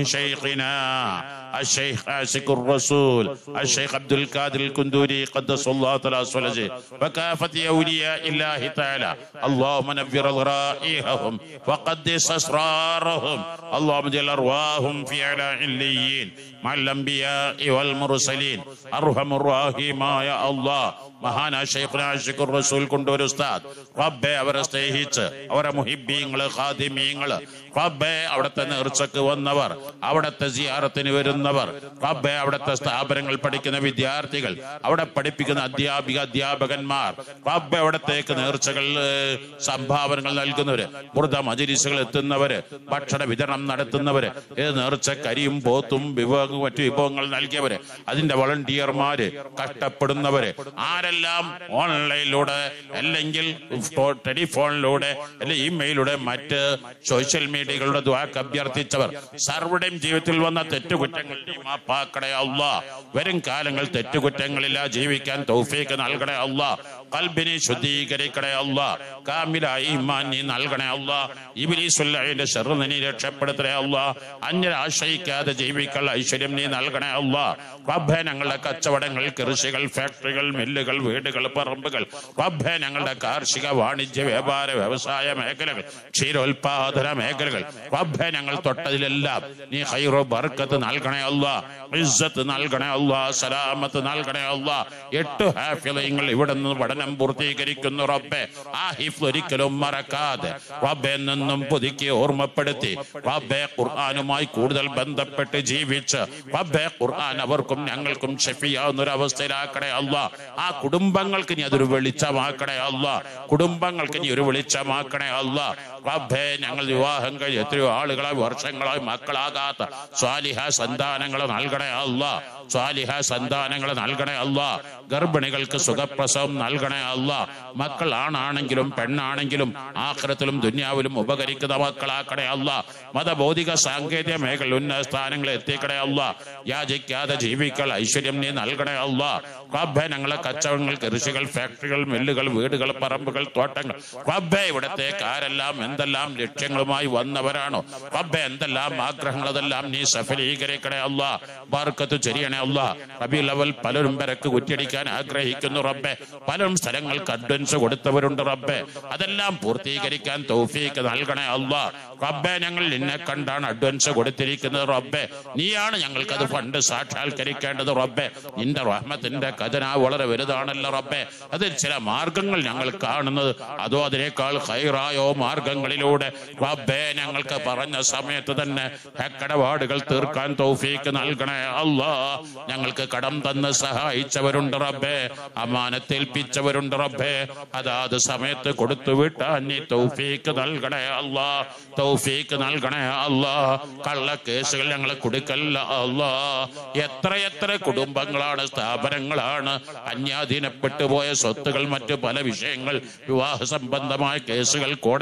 شيخنا الشيخ عاشق الرسول الشيخ عبد القادر الكندوري قدس الله تعالى صلى وكافة أولياء الله تعالى اللهم نبر رائحهم وقدس أسرارهم اللهم جل أرواحهم في أعلى عليين مع الأنبياء والمرسلين أرحم الراحمين يا الله മഹാന ഷെയ്ഖുൽ റസൂൽ കൊണ്ടൊരു ഉസ്താദ് റബ്ബെ അവരെ സ്നേഹിച്ച് അവരെ മുഹിബീങ്ങള് ഖാദിമീങ്ങള് റബ്ബെ അവിടുത്തെ നേർച്ചക്ക് വന്നവർ അവിടുത്തെ സിയാറത്തിന് വരുന്നവർ റബ്ബെ അവിടുത്തെ സ്ഥാപനങ്ങൾ പഠിക്കുന്ന വിദ്യാർത്ഥികൾ അവിടെ പഠിപ്പിക്കുന്ന അധ്യാപിക അധ്യാപകന്മാർ റബ്ബെ അവിടത്തേക്ക് നേർച്ചകൾ ഏഹ്, സംഭാവനകൾ നൽകുന്നവര് മൃത മജിരിസുകൾ എത്തുന്നവര് ഭക്ഷണ വിതരണം നടത്തുന്നവര് ഏത് നേർച്ച കരിയും പോത്തും വിഭവവും മറ്റു വിഭവങ്ങൾ നൽകിയവര് അതിന്റെ വളണ്ടിയർമാര് കഷ്ടപ്പെടുന്നവര് ആരെല്ലാം ഓൺലൈനിലൂടെ അല്ലെങ്കിൽ ഫോ- ടെലിഫോണിലൂടെ അല്ലെങ്കിൽ ഇമെയിലൂടെ മറ്റ് സോഷ്യൽ മീഡിയകളുടെ ദ്വാക്ക് അഭ്യർത്ഥിച്ചവർ സർവരുടെയും ജീവിതത്തിൽ വന്ന തെറ്റുകുറ്റങ്ങൾ നീ മാപ്പാക്കണേ അല്ല വരും കാലങ്ങൾ തെറ്റുകുറ്റങ്ങളില്ല ജീവിക്കാൻ തൗഫീക്ക് നൽകണേ അല്ല കൽബിനെ ശുദ്ധീകരിക്കണേ അല്ല കാമിലായി ഇമാൻ നീ നൽകണേ അല്ല ഇബിലീസുല്ലയുടെ ഷെറ് നീ രക്ഷപ്പെടുത്തണേ അല്ല അന്യരെ ആശ്രയിക്കാതെ ജീവിക്കാൻ ഐശ്വര്യം നീ നൽകണേ അല്ല റബ്ബേ ഞങ്ങളുടെ കച്ചവടങ്ങൾ കൃഷികൾ ഫാക്ടറികൾ മില്ലുകൾ വീടുകൾ പറമ്പുകൾ റബ്ബേ ഞങ്ങളുടെ കാർഷിക വാണിജ്യ വ്യാപാര വ്യവസായ മേഖലകൾ ക്ഷീരോത്പാദന മേഖലകൾ റബ്ബേ ഞങ്ങൾ തൊട്ടതിലെല്ലാം നീ ഹൈറോ ബർക്കത്ത് നൽകണേ അല്ല ഇസ്സത്ത് നൽകണേ അല്ല സലാമത്ത് നൽകണേ അല്ല എട്ട് ഹാഫിളയങ്ങൾ ഇവിടെ നിന്ന് പഠനം പൂർത്തീകരിക്കുന്നു റബ്ബെ ആ ഹിഫ് ഒരിക്കലും മറക്കാതെ റബ്ബെ നിന്നും പുതുക്കി ഓർമ്മപ്പെടുത്തി റബ്ബെ ഖുർആാനുമായി കൂടുതൽ ബന്ധപ്പെട്ട് ജീവിച്ച് റബ്ബെ ഖുർആൻ അവർക്കും ഞങ്ങൾക്കും ഷെഫിയാവുന്ന ഒരു അവസ്ഥയിലാക്കണേ അല്ല ആ കുടുംബങ്ങൾക്ക് ഇനി അതൊരു വെളിച്ചമാക്കണേ അല്ല കുടുംബങ്ങൾക്ക് ഇനി ഒരു വെളിച്ചമാക്കണേ അല്ല റബ്ബെ ഞങ്ങൾ വിവാഹം കഴിഞ്ഞ് എത്രയോ ആളുകളായി വർഷങ്ങളായി മക്കളാകാത്ത സ്വാലിഹ സന്താനങ്ങളെ നൽകണേ അല്ല സ്വാലിഹ സന്താനങ്ങളെ നൽകണേ അല്ല ഗർഭിണികൾക്ക് സുഖപ്രസവം നൽകണേ അല്ല മക്കൾ ആണാണെങ്കിലും പെണ്ണാണെങ്കിലും ആഖിറത്തിലും ദുന്യാവിലും ഉപകരിക്കുന്ന മക്കളാക്കണേ അല്ല മതബൗദ്ധിക സാങ്കേതിക മേഖല ഉന്നത സ്ഥാനങ്ങളിൽ എത്തിക്കണേ അല്ല യാചിക്കാതെ ജീവിക്കൽ ഐശ്വര്യം നീ നൽകണേ അല്ല റബ്ബെ ഞങ്ങളെ കച്ചവടങ്ങൾ കൃഷികൾ ഫാക്ടറികൾ മില്ലുകൾ വീടുകൾ പറമ്പുകൾ തോട്ടങ്ങൾ റബ്ബെ ഇവിടത്തേക്ക് ആരെല്ലാം എന്തെല്ലാം ലക്ഷ്യങ്ങളുമായി വന്നവരാണോ റബ്ബെ എന്തെല്ലാം ആഗ്രഹങ്ങൾ അതെല്ലാം നീ സഫലീകരിക്കണേ അല്ല ബാർക്കത്ത് ചെരിയണേ അല്ല റബി ലെവൽ പലരും പേരക്ക് കുറ്റിയടിക്കാൻ ആഗ്രഹിക്കുന്നു റബ്ബെ പലരും സ്ഥലങ്ങൾക്ക് അഡ്വൻസ് കൊടുത്തവരുണ്ട് റബ്ബെ അതെല്ലാം പൂർത്തീകരിക്കാൻ തൗഫീക്ക് നൽകണേ അല്ല റബ്ബെ ഞങ്ങൾ നിന്നെ കണ്ടാണ് അഡ്വൻസ് കൊടുത്തിരിക്കുന്നത് റബ്ബെ നീയാണ് ഞങ്ങൾക്ക് അത് ഫണ്ട് സാക്ഷാത്കരിക്കേണ്ടത് റബ്ബെ നിന്റെ റഹ്മത്തിന്റെ ഖജനാവ് വളരെ വലുതാണല്ലോ റബ്ബെ അതിൽ ചില മാർഗങ്ങൾ ഞങ്ങൾ കാണുന്നത് അതോ അതിനേക്കാൾ ഹൈറായോ മാർഗങ്ങളിലൂടെ റബ്ബെ ഞങ്ങൾക്ക് പറഞ്ഞ സമയത്ത് തന്നെ കടപാടുകൾ തീർക്കാൻ തൗഫീക്ക് നൽകണേ അല്ലാ ഞങ്ങൾക്ക് കടം തന്ന് സഹായിച്ചവരുണ്ട് റബ്ബെ അമാനത്തേൽപ്പിച്ചവരുണ്ട് റബ്ബെ അതാത് സമയത്ത് കൊടുത്തു വിട്ടാൻ നീ തൗഫീക്ക് നൽകണേ അല്ലാ തൗഫീക്ക് നൽകണേ അല്ലാ കള്ള കേസുകൾ ഞങ്ങൾ കൊടുക്കല്ല അല്ലാ എത്രയെത്ര കുടുംബങ്ങളാണ് സ്ഥാപനങ്ങളാണ് അന്യാധീനപ്പെട്ടു പോയ സ്വത്തുകൾ മറ്റു പല വിഷയങ്ങൾ വിവാഹ സംബന്ധമായ കേസുകൾ കോടതികൾ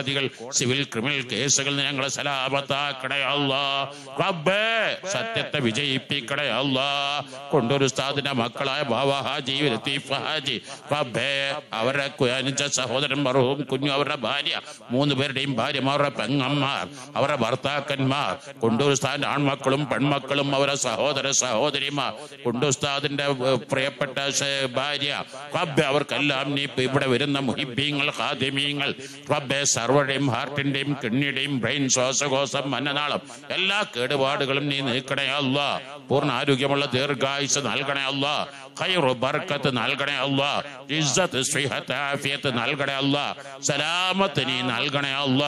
സിവിൽ ക്രിമിനൽ കേസുകളിൽ നിന്ന് ഞങ്ങളെ സലാമത്താക്കണേ അല്ലാ റബ്ബേ സത്യത്തെ വിജയിപ്പിക്കണേ അല്ലാ കൊണ്ടൊരു ഉസ്താദിന്റെ മക്കളായ ബാബ ഹാജി ലത്തീഫ് ഹാജി റബ്ബേ അവരുടെ കുയാനിച്ച സഹോദരൻ മറുവും കുഞ്ഞു അവരുടെ ഭാര്യ മൂന്ന് പേരുടെയും ഭാര്യമാരുടെ പെങ്ങന്മാർ അവരുടെ ഭർത്താക്കന്മാർ കൊണ്ടൂർ ഉസ്താദിന്റെ ആൺമക്കളും പെൺമക്കളും അവരുടെ സഹോദര സഹോദരിമാർ കൊണ്ടൂർ ഉസ്താദിന്റെ ഏഹ്, പ്രിയപ്പെട്ട ശ- ഭാര്യ റബ്ബെ അവർക്കെല്ലാം നീ ഇപ്പൊ ഇവിടെ വരുന്ന മുഹിബീങ്ങൾ ഹാദിമീങ്ങൾ റബ്ബെ സർവരുടെയും ഹാർട്ടിന്റെയും കിഡ്നിയുടെയും ബ്രെയിൻ ശ്വാസകോശം മന്നനാളം എല്ലാ കേടുപാടുകളും നീ നീക്കണേ അല്ല പൂർണ്ണ ആരോഗ്യമുള്ള ദീർഘായുസ് നൽകണേ അല്ല ഖൈറു ബർക്കത്ത് നൽകണേ അല്ല ഇസ്സത്ത് സ്വിഹത്ത് ആഫിയത്ത് നൽകണേ അല്ല സലാമത്ത് നീ നൽകണേ അല്ല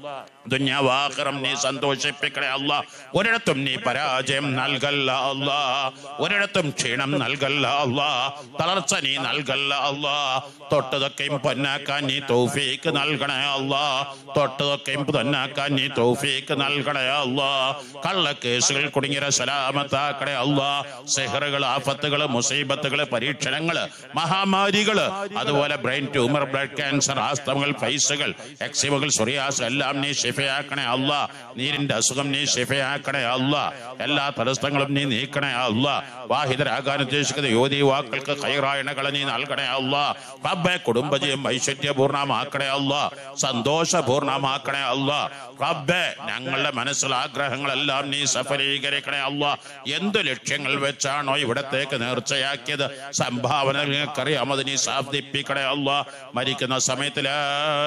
ദുന്യാവാഹരം നീ സന്തോഷിപ്പിക്കണേ അല്ല ഒരിടത്തും നീ പരാജയം നൽകല്ല അല്ല ഒരിടത്തും ക്ഷീണം നൽകല്ല അല്ല തളർച്ച നീ നൽകല്ല അല്ല തൊട്ടതൊക്കെയും പൊന്നാക്കാൻ നീ തൗഫീക്ക് നൽകണേ അല്ല തൊട്ടതൊക്കെയും പൊന്നാക്കാൻ നീ തൗഫീക്ക് നൽകണേ അല്ല കള്ളക്കേസുകൾ കുടുങ്ങിയ സലാമത്താക്കണേ അല്ല സെഹറുകൾ ആഫത്തുകൾ മുസീബത്തുകൾ പരീക്ഷണങ്ങൾ മഹാമാരികൾ അതുപോലെ ബ്രെയിൻ ട്യൂമർ ബ്ലഡ് ക്യാൻസർ ആസ്തമകൾ പൈസകൾ എക്സിമകൾ സൊറിയാസ് എല്ലാം നീ ഷിഫയാക്കണേ അല്ല നീരിന്റെ അസുഖം നീ ഷിഫയാക്കണേ അല്ല എല്ലാ തടസ്സങ്ങളും നീ നീക്കണേ അല്ല വാഹിതരാകാൻ ഉദ്ദേശിക്കുന്ന യുവതി യുവാക്കൾക്ക് കൈറായണകളെ നീ നൽകണേ അല്ല റബ്ബെ കുടുംബജയം ഐശ്വര്യപൂർണ്ണമാക്കണേ അല്ല സന്തോഷപൂർണ്ണമാക്കണേ അല്ല റബ്ബെ ഞങ്ങളുടെ മനസ്സിൽ ആഗ്രഹങ്ങളെല്ലാം നീ സഫലീകരിക്കണേ അല്ല എന്ത് ലക്ഷ്യങ്ങൾ വെച്ചാണോ ഇവിടത്തേക്ക് നേർച്ചയാക്കിയത് സംഭാവന നിങ്ങൾക്കറിയാം അത് നീ സാധിപ്പിക്കണേ അല്ല മരിക്കുന്ന സമയത്ത് ലാ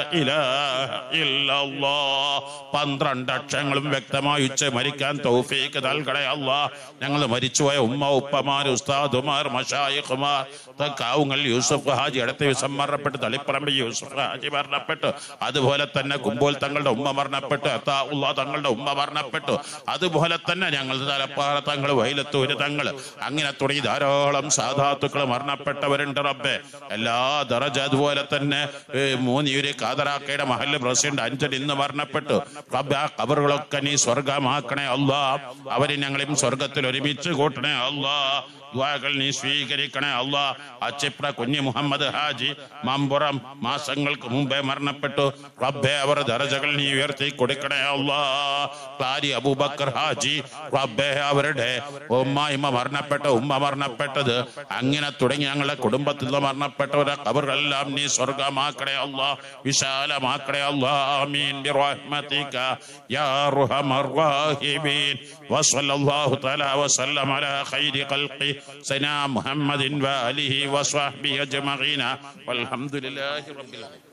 ഇലാഹ ഇല്ലല്ലാ. പന്ത്രണ്ട് അക്ഷരങ്ങളും വ്യക്തമായി ഉച്ച മരിക്കാൻ തൗഫീക്ക് നൽകണേ അല്ല ഞങ്ങൾ മരിച്ചുപോയ ഉമ്മ ഉപ്പമാർ ഉസ്താദുമാർ മഷായിഖുമാർ കാവുങ്ങൾ യൂസുഫ് ഹാജി അടുത്ത ദിവസം മരണപ്പെട്ട് തളിപ്പറമ്പ് യൂസുഫ് ഹാജി മരണപ്പെട്ടു അതുപോലെ തന്നെ കുമ്പോൾ തങ്ങളുടെ ഉമ്മ മരണപ്പെട്ടു അത്താഉള്ള തങ്ങളുടെ ഉമ്മ മരണപ്പെട്ടു അതുപോലെ തന്നെ ഞങ്ങൾ തലപ്പാറ തങ്ങൾ വൈലത്തൂര് തങ്ങൾ അങ്ങനെ തുടങ്ങി ധാരാളം സാധാത്തുക്കൾ മരണപ്പെട്ടവരുണ്ട് റബ്ബെ എല്ലാ ദറജ അതുപോലെ തന്നെ ഏ, മൂന്നിയൂര് കാതറാക്കയുടെ മഹല്ല് പ്രസിഡന്റ് അഞ്ചൻ ഇന്ന് മരണപ്പെട്ടു റബ്ബെ ആ കബറുകളൊക്കെ നീ സ്വർഗമാക്കണേ അല്ലാ അവരെ ഞങ്ങളെയും സ്വർഗത്തിൽ ഒരുമിച്ച് കൂട്ടണേ അല്ലാ ദ്വാകൾ നീ സ്വീകരിക്കണേ അല്ലാ അച്ചിപ്ര കുഞ്ഞി മുഹമ്മദ് ഹാജി മമ്പുറം മാസങ്ങൾക്ക് മുമ്പേ മരണപ്പെട്ടു റബ്ബെ അവർ ദറജകൾ നീ ഉയർത്തി കൊടുക്കണേ അല്ലാ ക്ലാരി അബൂബക്കർ ഹാജി റബ്ബെ അവരുടെ ഉമ്മായിമ്മ മരണപ്പെട്ട ഉമ്മ മരണപ്പെട്ടത് അങ്ങനെ തുടങ്ങി ഞങ്ങളുടെ കുടുംബത്തിൽ നിന്ന് മരണപ്പെട്ടവരെ കബറുകളെല്ലാം നീ സ്വർഗമാക്കണേ അല്ലാ വിശാലമാക്കണേ അല്ലാ ആമീൻ ബിറഹ്മതിക യാ അർഹമർ റഹീമീൻ വസല്ലല്ലാഹു തആല വസല്ലം അലാ ഖൈരി ഖൽഖി സനാ മുഹമ്മദിൻ വആലിഹി വസ്വഹ്ബിഹി അജ്മഈന വൽഹംദുലില്ലാഹി റബ്ബിൽ ആലമീൻ